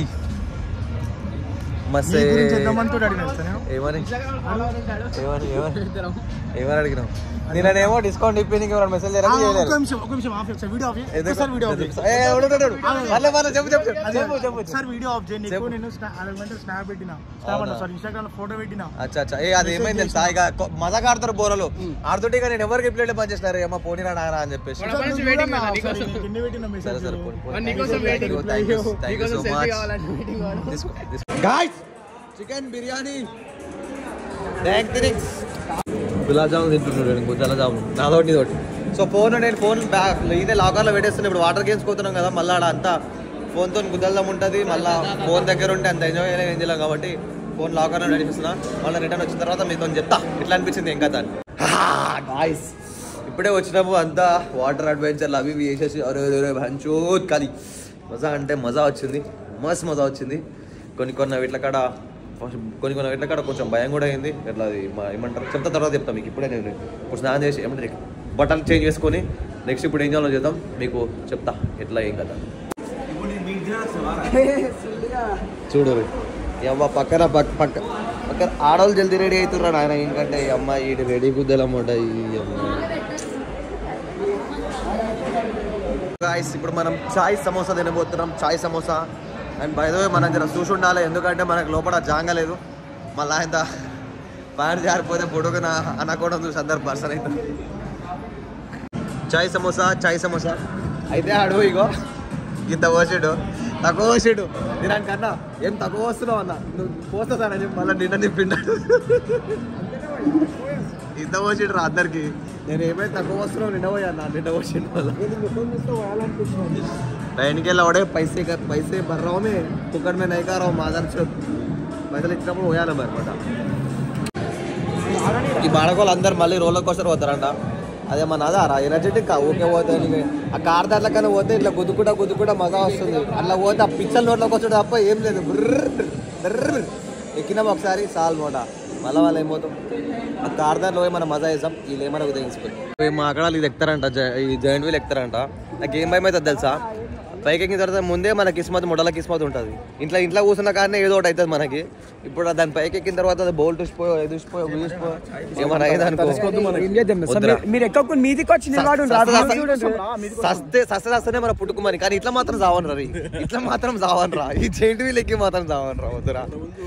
S3: మస్తే ఏమని ఏమని ఏమని ఏమని ఏమని అడిగినాం నేనేమో డిస్కౌంట్ ఇప్పి నీకు ఎవరైనా మెసేజ్ చేయరా చేయలేరు
S6: ఒక నిమిషం ఒక నిమిషం ఆఫ్ చేయి. వీడియో ఆఫ్ చేయి.
S3: ఎందుకు?
S6: ఒకసారి వీడియో ఆఫ్ చేయి.
S3: ఏ, ఉండు, ఉండు, ఉండు. మళ్ళీ మళ్ళీ చెప్పు చెప్పు చెప్పు చెప్పు
S6: ఒకసారి వీడియో ఆఫ్ చేయి నీకు
S3: చెప్పు.
S6: నేను స్నా- అరగంట స్నాప్ పెట్టిన స్నాప్ అన్న సారీ ఇన్స్టాగ్రామ్ లో ఫోటో పెట్టిన
S3: అచ్చా అచ్చా ఏ అది ఏమైంది తెలుసా ఇక కొ- మజాక్ ఆడతారు బోరలు ఆడుతుంటే ఇక నేను ఎవరికి ప్లేట్ పని చేసినారు ఏమో పోనీ రా నాయనా అని చెప్పేసి
S4: మన మనిషి waiting కదా, నీకోసం.
S6: కింద పెట్టిన
S3: సరే
S6: మెసేజ్
S3: సరే పోనీ, పోనీ.
S4: మరి నీకోసం waiting.
S3: Thank you, thank you so
S4: నీకోసం
S3: much.
S4: selfie కావాలంటే waiting కావాలి.
S3: తీసుకో, తీసుకో. Guys chicken biryani thank things gulab jamun తింటున్నాడు గులాబ్ జామున్ నాదోటి నీదోటి సో ఫోన్ నేను ఫోన్ బ్యాగ్ ఇదే లాకర్లో పెట్టేస్తున్నా ఇప్పుడు వాటర్ గేమ్స్ పోతున్నాం కదా మళ్ళీ ఆడ అంతా ఫోన్తో గుద్దల్దం ఉంటుంది మళ్ళీ ఫోన్ దగ్గర ఉంటే అంత ఎంజాయ్ చేయలేం ఏం చేయలేం కాబట్టి ఫోన్ లాకర్లో నడిపిస్తున్నా మళ్ళీ రిటర్న్ వచ్చిన తర్వాత మీతో చెప్తా ఎట్లా అనిపించింది ఇంకా దాన్ని గాయస్ ఇప్పుడే వచ్చినాము అంతా వాటర్ అడ్వెంచర్లు అవి ఇవి వేసేసి అరే అరే భంచోత్ కాలి మజా అంటే మజా వచ్చింది మస్తు మజా వచ్చింది కొన్ని కొన్ని వీటిల కాడ కొన్ని కొన్ని వీటిల కాడ కొంచెం భయం కూడా అయింది ఎట్లా అది మా- ఏమంటారు చెప్తా తర్వాత చెప్తాం మీకు ఇప్పుడే నేను ఇప్పుడు స్నానం చేసి ఏమంటారు బట్టలు చేంజ్ చేసుకొని నెక్స్ట్ ఇప్పుడు ఏం చేయాలో చేద్దాం మీకు చెప్తా ఎట్లా ఏం కదా చూడు ఈ అమ్మ పక్కన పక్క పక్క పక్కన ఆడవాళ్ళు జల్దీ రెడీ అవుతున్నారు ఆయన ఎందుకంటే ఈ అమ్మ ఈ రెడీ గుద్దలన్నమాట ఈ అమ్మ గాయస్ ఇప్పుడు మనం చాయ్ సమోసా తినబోతున్నాం చాయ్ samosa and by the way జర చూసి ఉండాలి ఎందుకంటే మనకు లోపల జాంగలేదు మళ్ళీ ఆయన ప్యాంట్ జారిపోతే పొడుగున అనకూడదు చూసి అందరు పర్సన్ అవుతుంది చాయ్ సమోసా చాయ్ సమోసా అయితే అడుగు ఇగో ఇంత పోసాడు తక్కువ పోసాడు కన్నా ఏం తక్కువ వస్తున్నావు అన్న నువ్వు పోస్తానని చెప్పి మళ్ళీ నిన్న నింపిండాడు ఇంత పోసాడు రా అందరికి నేను ఏమైతే తక్కువ వస్తున్నావు నిన్న పోయా అన్న నిన్న పోసాడు మళ్ళీ ट्रेन के लौड़े पैसे कर पैसे भर रहा हूँ मैं टिकट में नहीं कर रहा हूँ माधर चौक పైసలు ఇచ్చినప్పుడు పోయాలి మరి మాట ఈ బాడకోళ్ళు అందరు మళ్ళీ రోలర్ కోస్టర్ పోతారంట అదే మన అదారా ఎనర్జెటిక్ ఊకే పోతే నీకు ఆ కార్ దాంట్లో కన్నా పోతే ఇట్లా గుద్దుకుంటా గుద్దుకుంటా మజా వస్తుంది అట్లా పోతే ఆ పిచ్చల నోట్లోకి వచ్చాడు తప్ప ఏం లేదు బ్రర్ బ్రర్ ఎక్కినాం ఒకసారి సాల్ మోట మళ్ళీ వాళ్ళు ఏమవుతాం ఆ కార్ దాంట్లో పోయి మనం మజా చేసాం వీళ్ళు ఏమైనా ఉదయించుకోండి మా అక్కడ ఇది ఎక్కుతారంట జ- ఈ జాయింట్ వీల్ ఎక్కుతారంట నాకు ఏం భయం అవుతుంది తెలుసా పైకి ఎక్కిన తర్వాత ముందే మన కిస్మత్ ముడల కిస్మత్ ఉంటుంది ఇంట్లో ఇంట్లో కూర్చున్న కానీ ఏదో ఒకటి అవుతుంది మనకి ఇప్పుడు దాని పైకి ఎక్కిన తర్వాత అది బోల్ చూసిపోయో ఇది చూసిపోయో ఇది చూసిపోయో ఏమైనా అయ్యేది అనుకో వద్దురా.
S5: మీరు ఎక్కకుండా మీదికి వచ్చి నిలబడి
S3: సస్తే సస్తే సస్తేనే మన పుట్టుకుమని కానీ ఇట్లా మాత్రం చావను రా ఇట్లా మాత్రం చావను రా ఈ జైంట్ వీల్ ఎక్కి మాత్రం చావను రా వద్దురా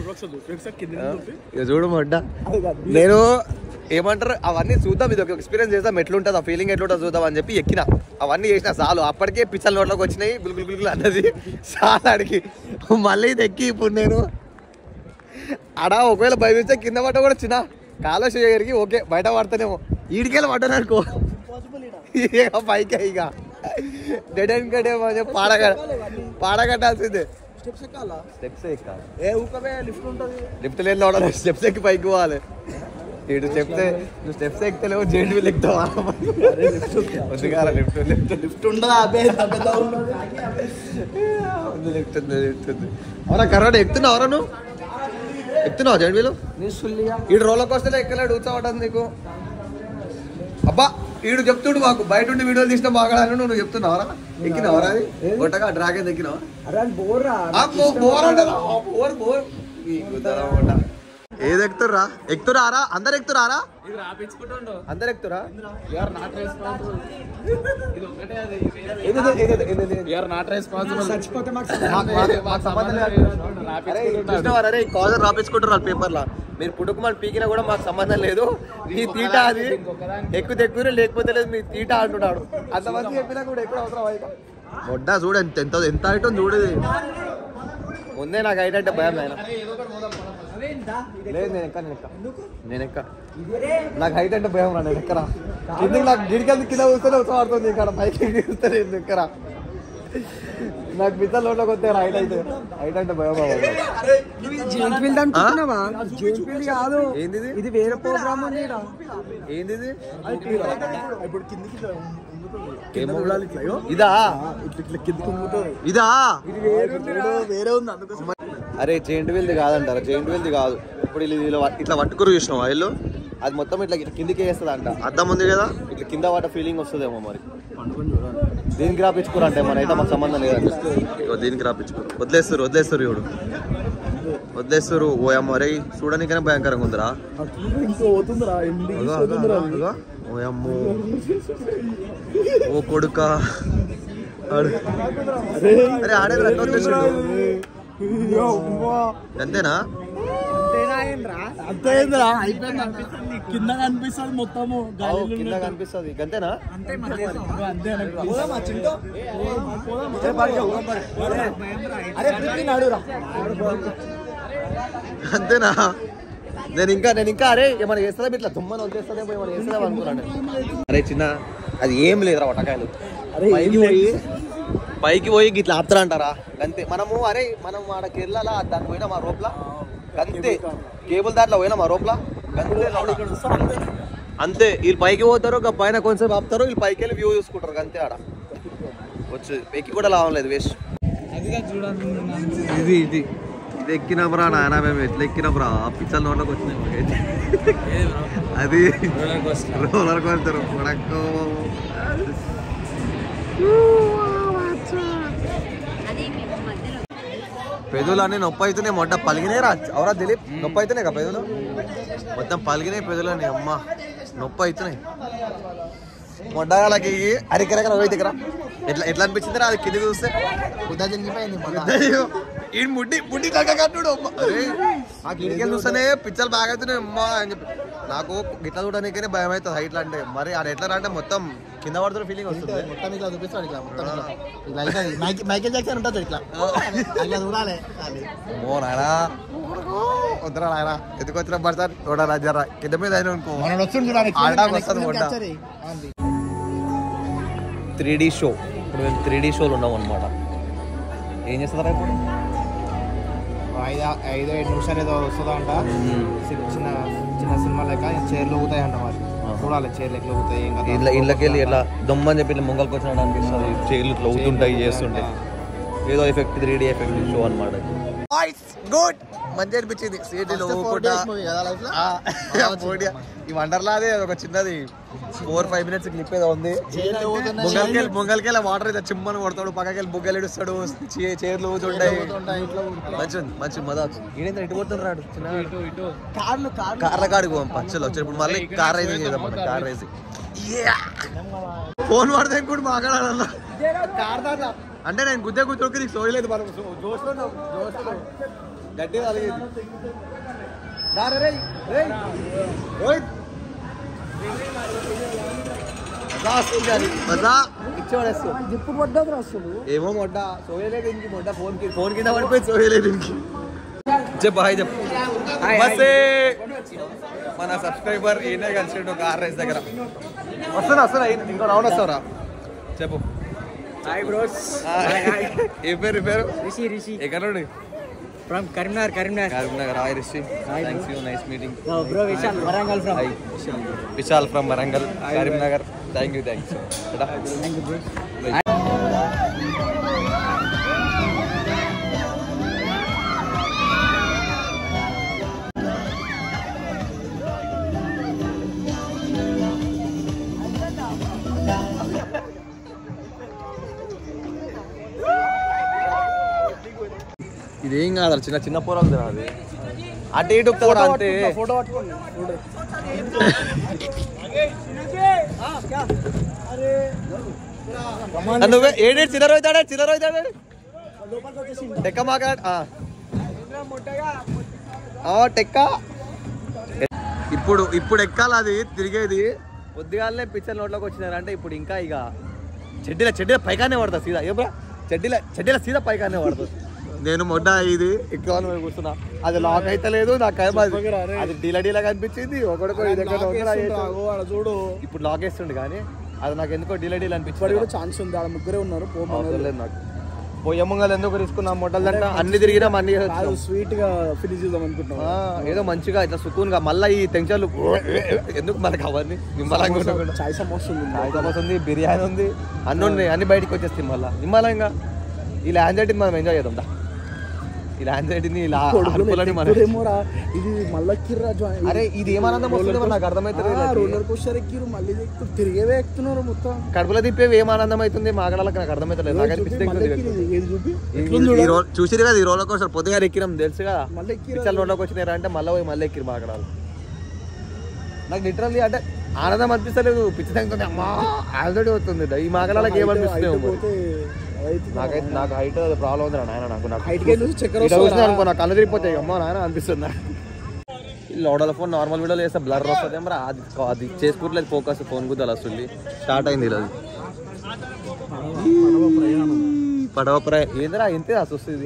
S3: ఇక చూడు మొడ్డ నేను ఏమంటారు అవన్నీ చూద్దాం ఇది ఒక ఎక్స్పీరియన్స్ చేద్దాం ఎట్లుంటుంది ఆ ఫీలింగ్ ఎట్లుంటుంది చూద్దాం అని చెప్పి ఎక్కిన అవన్నీ చేసిన చాలు అప్పటికే పిచ్చల నోట్లోకి వచ్చినాయి గులుగులు గులుగులు అన్నది చాలా అడిగి మళ్ళీ ఇది ఎక్కి ఇప్పుడు నేను అడా ఒకవేళ భయమిస్తే కింద పడ్డ కూడా చిన్న కాలో చేయగలిగి ఓకే బయట పడతానేమో ఈడికెళ్ళి పడ్డాను అనుకో ఇక పైకి ఇక డెడ్ అండ్ కట్ ఏమో చెప్పి పాడగ పాడగట్టాల్సిందే స్టెప్స్ ఎక్కాలి
S6: ఏ ఊకవే లిఫ్ట్ ఉంటుంది
S3: లిఫ్ట్ లేదు లోడ స్టెప్స్ ఎక్కి పైకి పోవాలి ఇటు స్టెప్స్ నువ్వు స్టెప్స్ ఎక్కితలేవు జైంట్ వీల్ ఎక్కుతావా వద్దుగా లిఫ్ట్ లిఫ్ట్
S6: లిఫ్ట్ ఉండదా అబ్బే ఇంత పెద్ద ఉండదు
S3: ఉంది లిఫ్ట్ ఉంది లిఫ్ట్ ఉంది అవునా కర్రాడు ఎక్కుతున్నావు ఎవరా నువ్వు ఎక్కుతున్నావు జైంట్ వీలు ఈడు రోలర్ కోస్టర్ ఎక్కలేడు కూర్చోవడం నీకు అబ్బా ఈడు చెప్తుడు మాకు బయట ఉండి వీడియోలు తీసిన బాగా నువ్వు చెప్తున్నావరా ఎక్కినావరా అది కొట్టగా డ్రాగన్ ఎక్కినావా
S5: అరే బోర్రా
S3: అబ్బో, బోర్ అంటారా? ఆ, బోర్ బోర్ ఈ గుద్దలమాట. ఏది ఎక్కుతురా ఎక్కుతురారా అందరు ఎక్కుతురారా
S4: ఇది రాపించుకుంటుండు
S3: అందరు ఎక్కుతురా
S4: యూఆర్ నాట్ రెస్పాన్సిబుల్ ఇది ఒకటే అది
S3: ఏది ఏది ఏది ఏది ఏది
S4: యూఆర్ నాట్ రెస్పాన్సిబుల్
S5: చచ్చిపోతే మాకు
S3: మాకు- మాకు- మాకు సంబంధం లేదు అరే చూసినావారా రే కాలర్ రాపించుకుంటారు వాళ్ళ పేపర్లో మీరు పుట్టుకుమని పీకినా కూడా మాకు సంబంధం లేదు మీ తీట అది ఎక్కువ ఎక్కువ లేకపోతే లేదు మీ తీట అంటున్నాడు అంతమంది చెప్పినా కూడా ఎక్కువ అవసరం అయితే మొడ్డ చూడు ఎంత ఎంత ఎంత ఐటమ్ చూడేది ముందే నాకు హైట్ అంటే భయం ఆయన లేదు నేను ఎక్క నేను ఎక్క నేను ఎక్క నాకు హైట్ అంటే భయం రా నేను ఎక్కరా కిందకి నాకు గిడికెళ్ళి కింద కూర్చొని ఉత్సవం ఆడుతుంది ఇక్కడ పైకి చూస్తే నేను ఎక్కరా నాకు పిచ్చల లోట్లోకి వస్తే హైట్ అయితే హైట్ అంటే భయం బాబు
S5: జెంట్ వీల్ అనుకుంటున్నావా జెంట్ వీల్ కాదు
S3: ఏంది ఇది?
S5: ఇది వేరే ప్రోగ్రామ్ ఉంది ఈడ.
S3: ఏంది ఇది?
S6: ఇప్పుడు కిందికి ఇట్లా ఉంగుతుంది.
S3: ఏమో.
S6: కింద చూడాలి ఇట్లా అయ్యో.
S3: ఇదా
S6: ఇట్లా ఇట్లా కిందికి ఉంగుతుంది
S3: ఇదా
S6: వేరే వేరే ఉంది అందుకోసం
S3: అరే జెయింట్ వీల్ది కాదంటారా జెయింట్ వీల్ది కాదు ఇప్పుడు వీళ్ళు ఇలా వట్- ఇట్లా పట్టుకురు చూసినాం వీళ్ళు అది మొత్తం ఇట్లా ఇట్లా కిందికి వేస్తుంది అంట అద్దం ఉంది కదా ఇట్లా కింద వాట ఫీలింగ్ వస్తుందేమో మరి దీనికి రాపించుకోరు అంటే మన అయితే మాకు సంబంధం లేదండి ఇగో దీనికి రాపించుకోరు వదిలేస్తారు వదిలేస్తారు ఇవిడు
S1: వదిలేస్తారు ఓ అమ్మ రే చూడడానికైనా భయంకరంగా ఉందిరా
S2: ఇంకో పోతుందిరా ఎండింగ్
S1: అగో, అగో, అగో. ఓ అమ్మో ఓ కొడుక ఆడు. అరే ఆడే రక్తం వచ్చేసిండు అంతేనా
S2: అంతేందిరా అయిపోయింది అనిపిస్తుంది కింద కనిపిస్తుంది మొత్తము గాలిలో
S1: కింద కనిపిస్తుంది అంతేనా
S2: అంతే
S3: అరే ప్రీతి నాడురా
S1: అంతేనా నేను ఇంకా నేను ఇంకా అరే ఏమైనా చేస్తుందా ఇట్లా దుమ్మని వచ్చేస్తుందేమో ఏమైనా చేస్తుందా అనుకున్నాను అరే చిన్న అది ఏం లేదురా వటకాయలు పైకి పోయి పైకి పోయి ఇట్లా ఆపుతారా అంటారా అంతే మనము అరే మనం ఆడ కేరళ దానికి పోయినా మా రోప్లా అంతే కేబుల్ దాంట్లో పోయినా మా రోప్లా అంతే లోపల. అంతే వీళ్ళు పైకి పోతారు ఇక పైన కొంచెం ఆపుతారు వీళ్ళు పైకి వెళ్ళి వ్యూ చూసుకుంటారు అంతే ఆడ వచ్చి ఎక్కి కూడా లాభం లేదు వేస్ట్ ఇది ఇది ఇది ఎక్కినాంరా నాయన మేము ఎట్లా ఎక్కినాంరా ఆ పిచ్చల నోట్లోకి వచ్చినాయి మాకైతే. అది రోలర్ కోస్తారు మనకు పెదవులు అన్ని నొప్పి అవుతున్నాయి మొట్ట పలిగినాయి రా అవరా దిలీప్ నొప్పి అవుతున్నాయి కదా పెదవులు మొత్తం పలిగినాయి పెదవులని అమ్మ నొప్పి అవుతున్నాయి మొడ్డగాలకి అరికరకర పోయి దగ్గర ఎట్లా ఎట్లా అనిపించింది రా అది కింద చూస్తే
S3: బుద్ధ జరిగిపోయింది
S1: అయ్యో, ఈ ముడ్డి ముడ్డి కట్టుడు అరే ఆ కిటికీలు చూస్తేనే పిచ్చలు బాగా అవుతున్నాయి అమ్మా అని చెప్పి నాకు గిట్ల చూడడానికనే భయం అవుతుంది హైట్ అంటే మరి ఆడ ఎట్లా రా అంటే మొత్తం కింద పడుతున్న ఫీలింగ్ వస్తుంది
S3: మొత్తం ఇట్లా చూపిస్తాడు ఇట్లా మొత్తం ఇట్లా. ఇట్లా అవుతుంది. మైక్- మైకేల్ జాక్సన్ ఉంటుంది ఇట్లా అట్లా చూడాలి అది.
S1: ఓ నాయనా వద్దరా నాయనా ఎందుకు వచ్చిన పడతారు చూడరా జరా కింద మీద అయినా అనుకో
S3: మనోడు వస్తుండు చూడాలి
S1: ఆడడానికి వస్తుంది వంట.
S3: Capture చెయ్యి. అవును.
S1: త్రీ డీ షో ఇప్పుడు మేము త్రీ డీ షోలు ఉన్నాం అనమాట ఏం చేస్తారా ఇప్పుడు
S3: ఐదు ఐదు ఏడు నిమిషాలు ఏదో వస్తుందా అంట చి- చిన్న చిన్న సినిమా లెక్క చైర్లు ఊగుతాయి అంట మరి చూడాలి చైర్లు ఎట్లా ఊగుతాయి ఏం కదా
S1: ఇళ్ళ ఇళ్ళకి వెళ్ళి ఇట్లా దొమ్మని చెప్పి ఇట్లా ముంగల్కి వచ్చినట్టు అనిపిస్తుంది చేతులు ఇట్లా ఊతుంటాయి చేస్తుంటాయి ఏదో effect three D effect show అనమాట గుడ్ మంచి అనిపించింది సీటీలో
S3: First four days movie కదా life లో?
S1: ఈ వండర్లా అదే ఒక చిన్నది ఫోర్ ఫైవ్ మినిట్స్ క్లిప్ ఏదో ఉంది
S3: చైర్లు ఊగుతున్నాయి.
S1: ముంగల్కెళ్ళి ముంగల్కెళ్ళి వాటర్ అయితే చిమ్మని కొడతాడు పక్కకెళ్ళి బుగ్గలు ఇడుస్తాడు చే- చైర్లు ఊతుంటాయి
S3: ఊగుతుంటాయి, ఇట్లా ఊగుతుంటాయి.
S1: మంచి మంచి మజా ఈడేంద్ర ఇటు పోతున్నాడు చిన్న
S3: కార్లు కార్లు
S1: కార్ల కాడికి పోం పచ్చలు వచ్చారు ఇప్పుడు మళ్ళీ కార్ రైజింగ్ చేద్దాం మనం కార్ రైజింగ్ ఫోన్ వాడితే కూడా మాట్లాడాలన్నా
S3: కార్ దాంట్లో
S1: అంటే నేను గుద్దే కూర్చోకి నీకు సోయలేదు మనం సో- జోష్లో ఉన్నావు, జోష్లో. గట్టిగా అలిగేది దారా రేయ్, రేయ్. రోహిత్. మజా వస్తుంది కానీ, మజా ఇచ్చేవాడేస్తావు
S6: జిప్పు పడ్డది అసలు
S1: ఏమో మొడ్డ సోయలేదు ఇంకి మొడ్డ ఫోన్ కి ఫోన్ కింద పడిపోయి సోయలేదు ఇంకి చెప్పు హాయ్ చెప్పు బస్సే మన సబ్స్క్రైబర్ ఈయనే కలిసిండు కార్ రైస్ దగ్గర వస్తున్నా వస్తున్నా ఈయన ఇంకో రౌండ్ వస్తావురా చెప్పు
S6: హాయ్ బ్రోస్
S1: ఏ పేరు ఈ పేరు
S6: రిషి రిషి
S1: ఎక్కడ నుండి
S6: from Karimnagar Karimnagar
S1: Karimnagar hi Rishi thanks you nice meeting
S6: bro Vishal Warangal from
S1: hi Vishal from Warangal Karimnagar thank you thanks ఇదేం కాదు చిన్న చిన్న పోరాలు తిన అది అటు ఇటు ఉక్కుతావు రా అంతే
S6: ఫోటో పట్టుకోండి
S1: ఆ, నువ్వే ఏడేడు చిల్లర అవుతాడా చిల్లర అవుతాడా టెక్క మాకాడ్ ఆ. ఆ, టెక్క ఇప్పుడు ఇప్పుడు ఎక్కాలి అది తిరిగేది పొద్దుగాలనే పిక్చర్ నోట్లోకి వచ్చినారు అంటే ఇప్పుడు ఇంకా ఇక చెడ్డీల చెడ్డీల పైకానే పడుతుంది సీదా ఏబ్రా చెడ్డీల చెడ్డీల సీదా పైకానే పడుతుంది నేను మొడ్డ ఇది ఎక్కువ కూర్చున్నా అది లాక్ అయితే లేదు నాకు భయం అది. అది డీల డీలా కనిపించింది ఒకడికో ఇది ఎక్కడో ఒకటి అయ్యేది.
S2: ఆడ చూడు
S1: ఇప్పుడు లాక్ వేస్తుండే కానీ అది నాకు ఎందుకో డీల డీల్
S2: ఇప్పుడు
S1: అనిపించింది
S2: కూడా ఛాన్స్ ఉంది ఆడ ముగ్గురే ఉన్నారు పో
S1: అవసరం లేదు నాకు పోయే ముంగలు ఎందుకు తీసుకున్నాం మొట్టలు అంటే అన్ని తిరిగినాం అన్ని
S2: కాదు
S1: చేసాం.
S2: స్వీట్ గా ఫినిష్ చేద్దాం అనుకుంటున్నాం
S1: ఆ, ఏదో మంచిగా ఇట్లా సుకూన్గా మళ్ళీ ఈ టెన్షన్లు ఎందుకు మనకు అవన్నీ నిమ్మలంగా ఉండకుండా
S2: చాయ్ సమోసా ఉంది
S1: హైదరాబాద్ ఉంది బిర్యానీ ఉంది అన్ని ఉన్నాయి అన్ని బయటికి వచ్చేస్తాయి మళ్ళీ నిమ్మలంగా ఈ ల్యాండ్ మనం ఎంజాయ్ చేద్దాం దా. ఇలా యాంగ్జైటీని ఇలా అరుపులని మన
S2: ఇప్పుడేమోరా ఇది మళ్ళా కిర్రా జాయిన్
S1: అరే ఇది ఏమానందం వస్తుందో నాకు అర్థమవుతుంది
S2: రోలర్ కోస్టర్ ఎక్కిరు మళ్ళీ ఎక్కు తిరిగేవే ఎక్కుతున్నారు మొత్తం
S1: కడుపులో తిప్పేవి ఏం ఆనందం అవుతుంది మాగడాలకు నాకు అర్థమవుతలేదు నాకు
S2: చూపి,
S1: అనిపిస్తే
S2: మళ్ళీ ఎక్కిరు, ఏది చూపి
S1: చూసిరు కదా ఈ రోలర్ కోస్టర్ పొద్దుగా ఎక్కినాం తెలుసు కదా
S2: మళ్ళీ ఎక్కిరు
S1: పిచ్చల రోడ్లోకి వచ్చినారా అంటే మళ్ళీ పోయి మళ్ళీ ఎక్కిరు మాగడాలు నాకు లిటరల్లీ అంటే ఆనందం అనిపిస్తలేదు పిచ్చి తగ్గుతుంది అమ్మా ఆల్రెడీ వస్తుంది ఈ మాగడాలకు ఏమనిపిస్తుంది
S2: హైట్ పోతే అయితే
S1: నాకైతే నాకు హైట్ ప్రాబ్లం ఉంది నాయన నాకు నాకు
S2: హైట్ కి చూసి చక్కెర
S1: ఇట్లా
S2: వస్తుందా?
S1: చూసినా అనుకో నాకు కళ్ళు తిరిగిపోతాయి అమ్మా నాయన అనిపిస్తుంది ఈ లోడల ఫోన్ నార్మల్ వీడియోలో చేస్తే బ్లర్ వస్తుంది ఏమరా అది అది చేసుకుంటలేదు ఫోకస్ ఫోన్ గుద్దలు వస్తుంది స్టార్ట్ అయింది ఇలా పడవ ప్రయ ఏందిరా ఇంతే వస్తుంది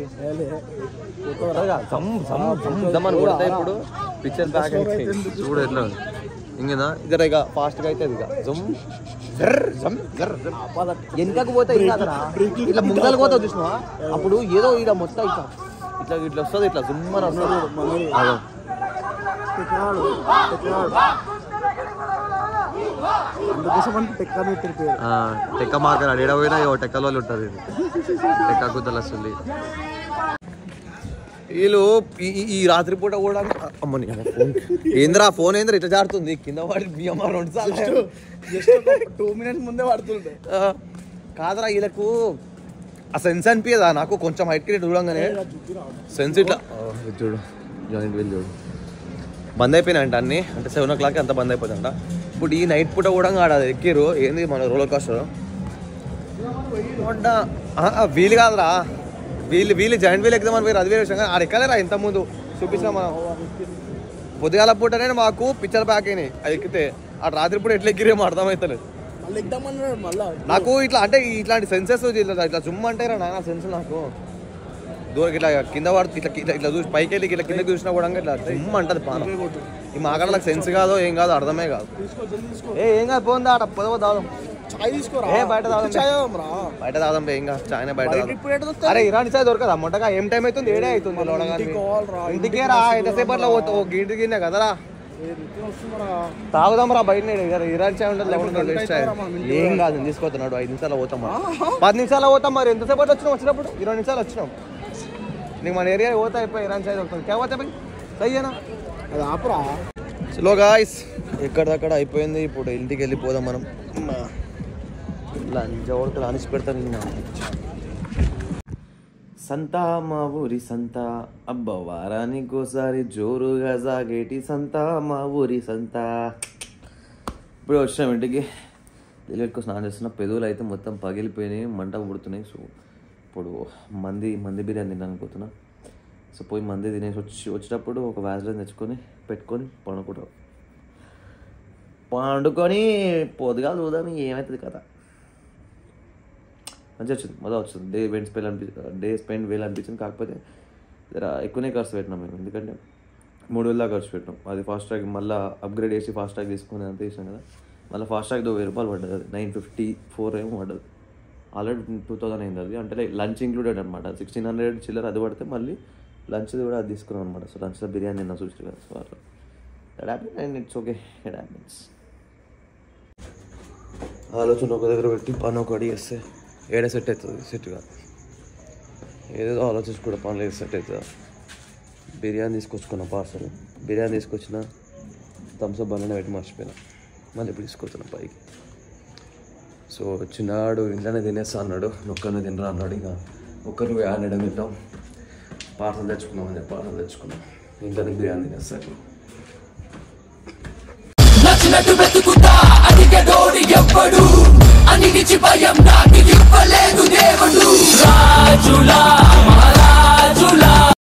S1: అని కొడతా ఇప్పుడు పిక్చర్ బ్యాక్ చూడు ఎట్లా ఉంది. ఇంకేనా ఇద్దరు ఇక ఫాస్ట్ గా అయితే ఇక జమ్ జర్ జమ్ జర్ జర్. వెనకకు పోతే ఏం కాదురా ఇట్లా ముందరకు పోతావు చూసినావా అప్పుడు ఏదో ఇక మొత్తం ఇట్లా ఇట్లా ఇట్లా వస్తుంది ఇట్లా జుమ్మని వస్తుంది అదో.
S2: టెక్నాడు టెక్నాడు అందుకోసం మనకి టెక్కా పెట్టిన పేరు
S1: ఆ, టెక్క మార్కర్ అడిగడ పోయినా ఇగో టెక్కల వాళ్ళు ఉంటుంది ఇది టెక్క గుద్దలు వస్తుంది వీళ్ళు ఈ- ఈ- ఈ రాత్రి పూట కూడా అమ్మని ఫోన్ ఏంద్రా ఫోన్ ఏంద్రా ఇట్లా జారుతుంది కింద వాడి బియ్యం రెండు సార్లు
S2: జస్ట్ టూ మినిట్స్ ముందే పడుతుండే
S1: ఆ, కాదురా వీళ్ళకు ఆ సెన్స్ అనిపించదా నాకు కొంచెం హైట్కి చూడంగానే సెన్స్ ఇట్లా ఆ, ఇది చూడు జాయింట్ వీల్ చూడు బంద్ అయిపోయినాయంట అన్ని అంటే సెవెన్ ఓ క్లాక్ అంత బంద్ అయిపోతుందంట ఇప్పుడు ఈ నైట్ పూట కూడా ఆడ ఎక్కిరు ఏంది మన రోలర్ కోస్టర్ వీలు కాదురా వీళ్ళు వీళ్ళు జాయింట్ వీల్ ఎక్కుదామని పోయి అది వేరే విషయం కానీ ఆడ ఎక్కలేరా ఇంత ముందు చూపించిన మనం పొద్దుగాల పూటనే మాకు పిక్చర్ బ్యాక్ అయినాయి అది ఎక్కితే ఆ రాత్రి పూట ఎట్లా ఎక్కిరేమో అర్థమవుతలేదు
S2: మళ్ళీ ఎగ్దామన్నాడు మళ్ళా
S1: నాకు ఇట్లా అంటే ఇట్లాంటి సెన్సెస్ ఇట్లా ఇట్లా జుమ్ అంటారా నాన్న సెన్స్ నాకు దూరం ఇట్లా కింద పడుతు ఇట్లా ఇట్లా ఇట్లా చూసి పైకి వెళ్ళి ఇట్లా కింద చూసినా కూడా ఇట్లా జుమ్ అంటది పానం ఈ మాకాడలకు సెన్స్ కాదో ఏం కాదో అర్థమే కాదు
S2: తీసుకో జల్దీ తీసుకో
S1: ఏ ఏం కాదు పోందా ఆడ పొదవ తాగుదాం
S2: చాయ్ తీసుకోరా
S1: ఏ, బయట తాగుదాం.
S2: చాయ్ రా
S1: బయట తాగుదాం బే, ఏం కాదు చాయనే బయట
S2: బయట
S1: తాగుదాం.
S2: ఇప్పుడు ఎటు దొరుకుతాయి?
S1: అరే ఇరాని చాయ్ దొరకదా మొట్టగా ఏం టైం అవుతుంది ఏడే అవుతుంది లోడగాని.
S2: ఇంటికి పోవాలిరా,
S1: ఇంటికే
S2: ఇంటికి
S1: రా
S2: మస్తు
S1: ఎంతసేపట్లో పోతావు గిడ్డి గిన్నె కదరా
S2: ఏ రుచి వస్తుందిరా.
S1: తాగుదాం రా బయట ఇరాన్ చాయ్ ఉంటుంది లెవెన్
S2: గంట
S1: వేస్ట్ చాయ్
S2: అవుతారా మనం ఇంటికి
S1: ఏం కాదు నేను తీసుకొస్తున్నాడు ఐదు నిమిషాలు పోతాం మరి. పది నిమిషాలు పోతాం మరి ఎంతసేపు వచ్చినాం వచ్చినప్పుడు ఇరవై నిమిషాలు వచ్చినాం నీకు మన ఏరియా పోతా అయిపోయి ఇరాన్ చాయ్ దొరుకుతుంది క్యా పోతే భయ్ సయ్యేనా
S2: అది ఆపరా
S1: స్లో గాయస్ ఎక్కడదక్కడ అయిపోయింది ఇప్పుడు ఇంటికి వెళ్ళిపోదాం మనం లంచ్ ఎవరికి లానిసి పెడతాను నిన్న సంత మా ఊరి సంత అబ్బ వారానికోసారి జోరుగా సాగేటి సంత మా ఊరి సంత ఇప్పుడు వచ్చినాం ఇంటికి ఎక్కువ స్నానం చేస్తున్న పెదవులు అయితే మొత్తం పగిలిపోయినాయి మంట పుడుతున్నాయి సో ఇప్పుడు మంది మంది బిర్యానీ తిన్నాను అనుకుంటున్నా సో పోయి మంది తినేసి వచ్చి వచ్చేటప్పుడు ఒక వ్యాజ్లైన్ తెచ్చుకొని పెట్టుకొని పండుకుంటాం పండుకొని పొద్దుగా చూద్దాం ఏమవుతుంది కదా మంచిగా వచ్చింది మజా వచ్చింది డే వెంట్ స్పెల్ అనిపి డే స్పెండ్ వేలు అనిపించింది కాకపోతే జర ఎక్కువనే ఖర్చు పెట్టినాం మేము ఎందుకంటే మూడు వేల దాకా ఖర్చు పెట్టినాం అది ఫాస్ట్ ట్రాక్ మళ్ళీ అప్గ్రేడ్ చేసి ఫాస్ట్ ట్రాక్ తీసుకుని అంత చేసాం కదా మళ్ళీ ఫాస్ట్ ట్రాక్ వెయ్యి రూపాయలు పడ్డది అది నైన్ ఫిఫ్టీ ఫోర్ ఏమో పడ్డది ఆల్రెడీ టూ థౌసండ్ అయింది అది అంటే లంచ్ ఇంక్లూడెడ్ అనమాట సిక్స్టీన్ హండ్రెడ్ చిల్లర అది పడితే మళ్ళీ లంచ్ది కూడా అది తీసుకున్నాం అనమాట సో లంచ్లో బిర్యానీ తిన్నా చూసి కదా సో అట్లా that happy and it's okay it happiness ఆలోచన ఒక దగ్గర పెట్టి పని ఒక అడిగేస్తే ఏడే సెట్ అవుతుంది సెట్ కాదు ఏదేదో ఆలోచించి కూడా పనులు సెట్ అవుతుందా బిర్యానీ తీసుకొచ్చుకున్న పార్సల్ బిర్యానీ తీసుకొచ్చిన థమ్స్అప్ బండ్లనే పెట్టి మర్చిపోయినా మళ్ళీ ఇప్పుడు తీసుకొచ్చిన పైకి సో చిన్నాడు ఇంట్లోనే తినేస్తా అన్నాడు ఒక్కరిని తినరా అన్నాడు ఇక ఒక్కరు ఆడడం తింటాం పార్సల్ తెచ్చుకున్నామని చెప్పి పార్సల్ తెచ్చుకున్నాం ఇంట్లోనే బిర్యానీ తినేస్తాను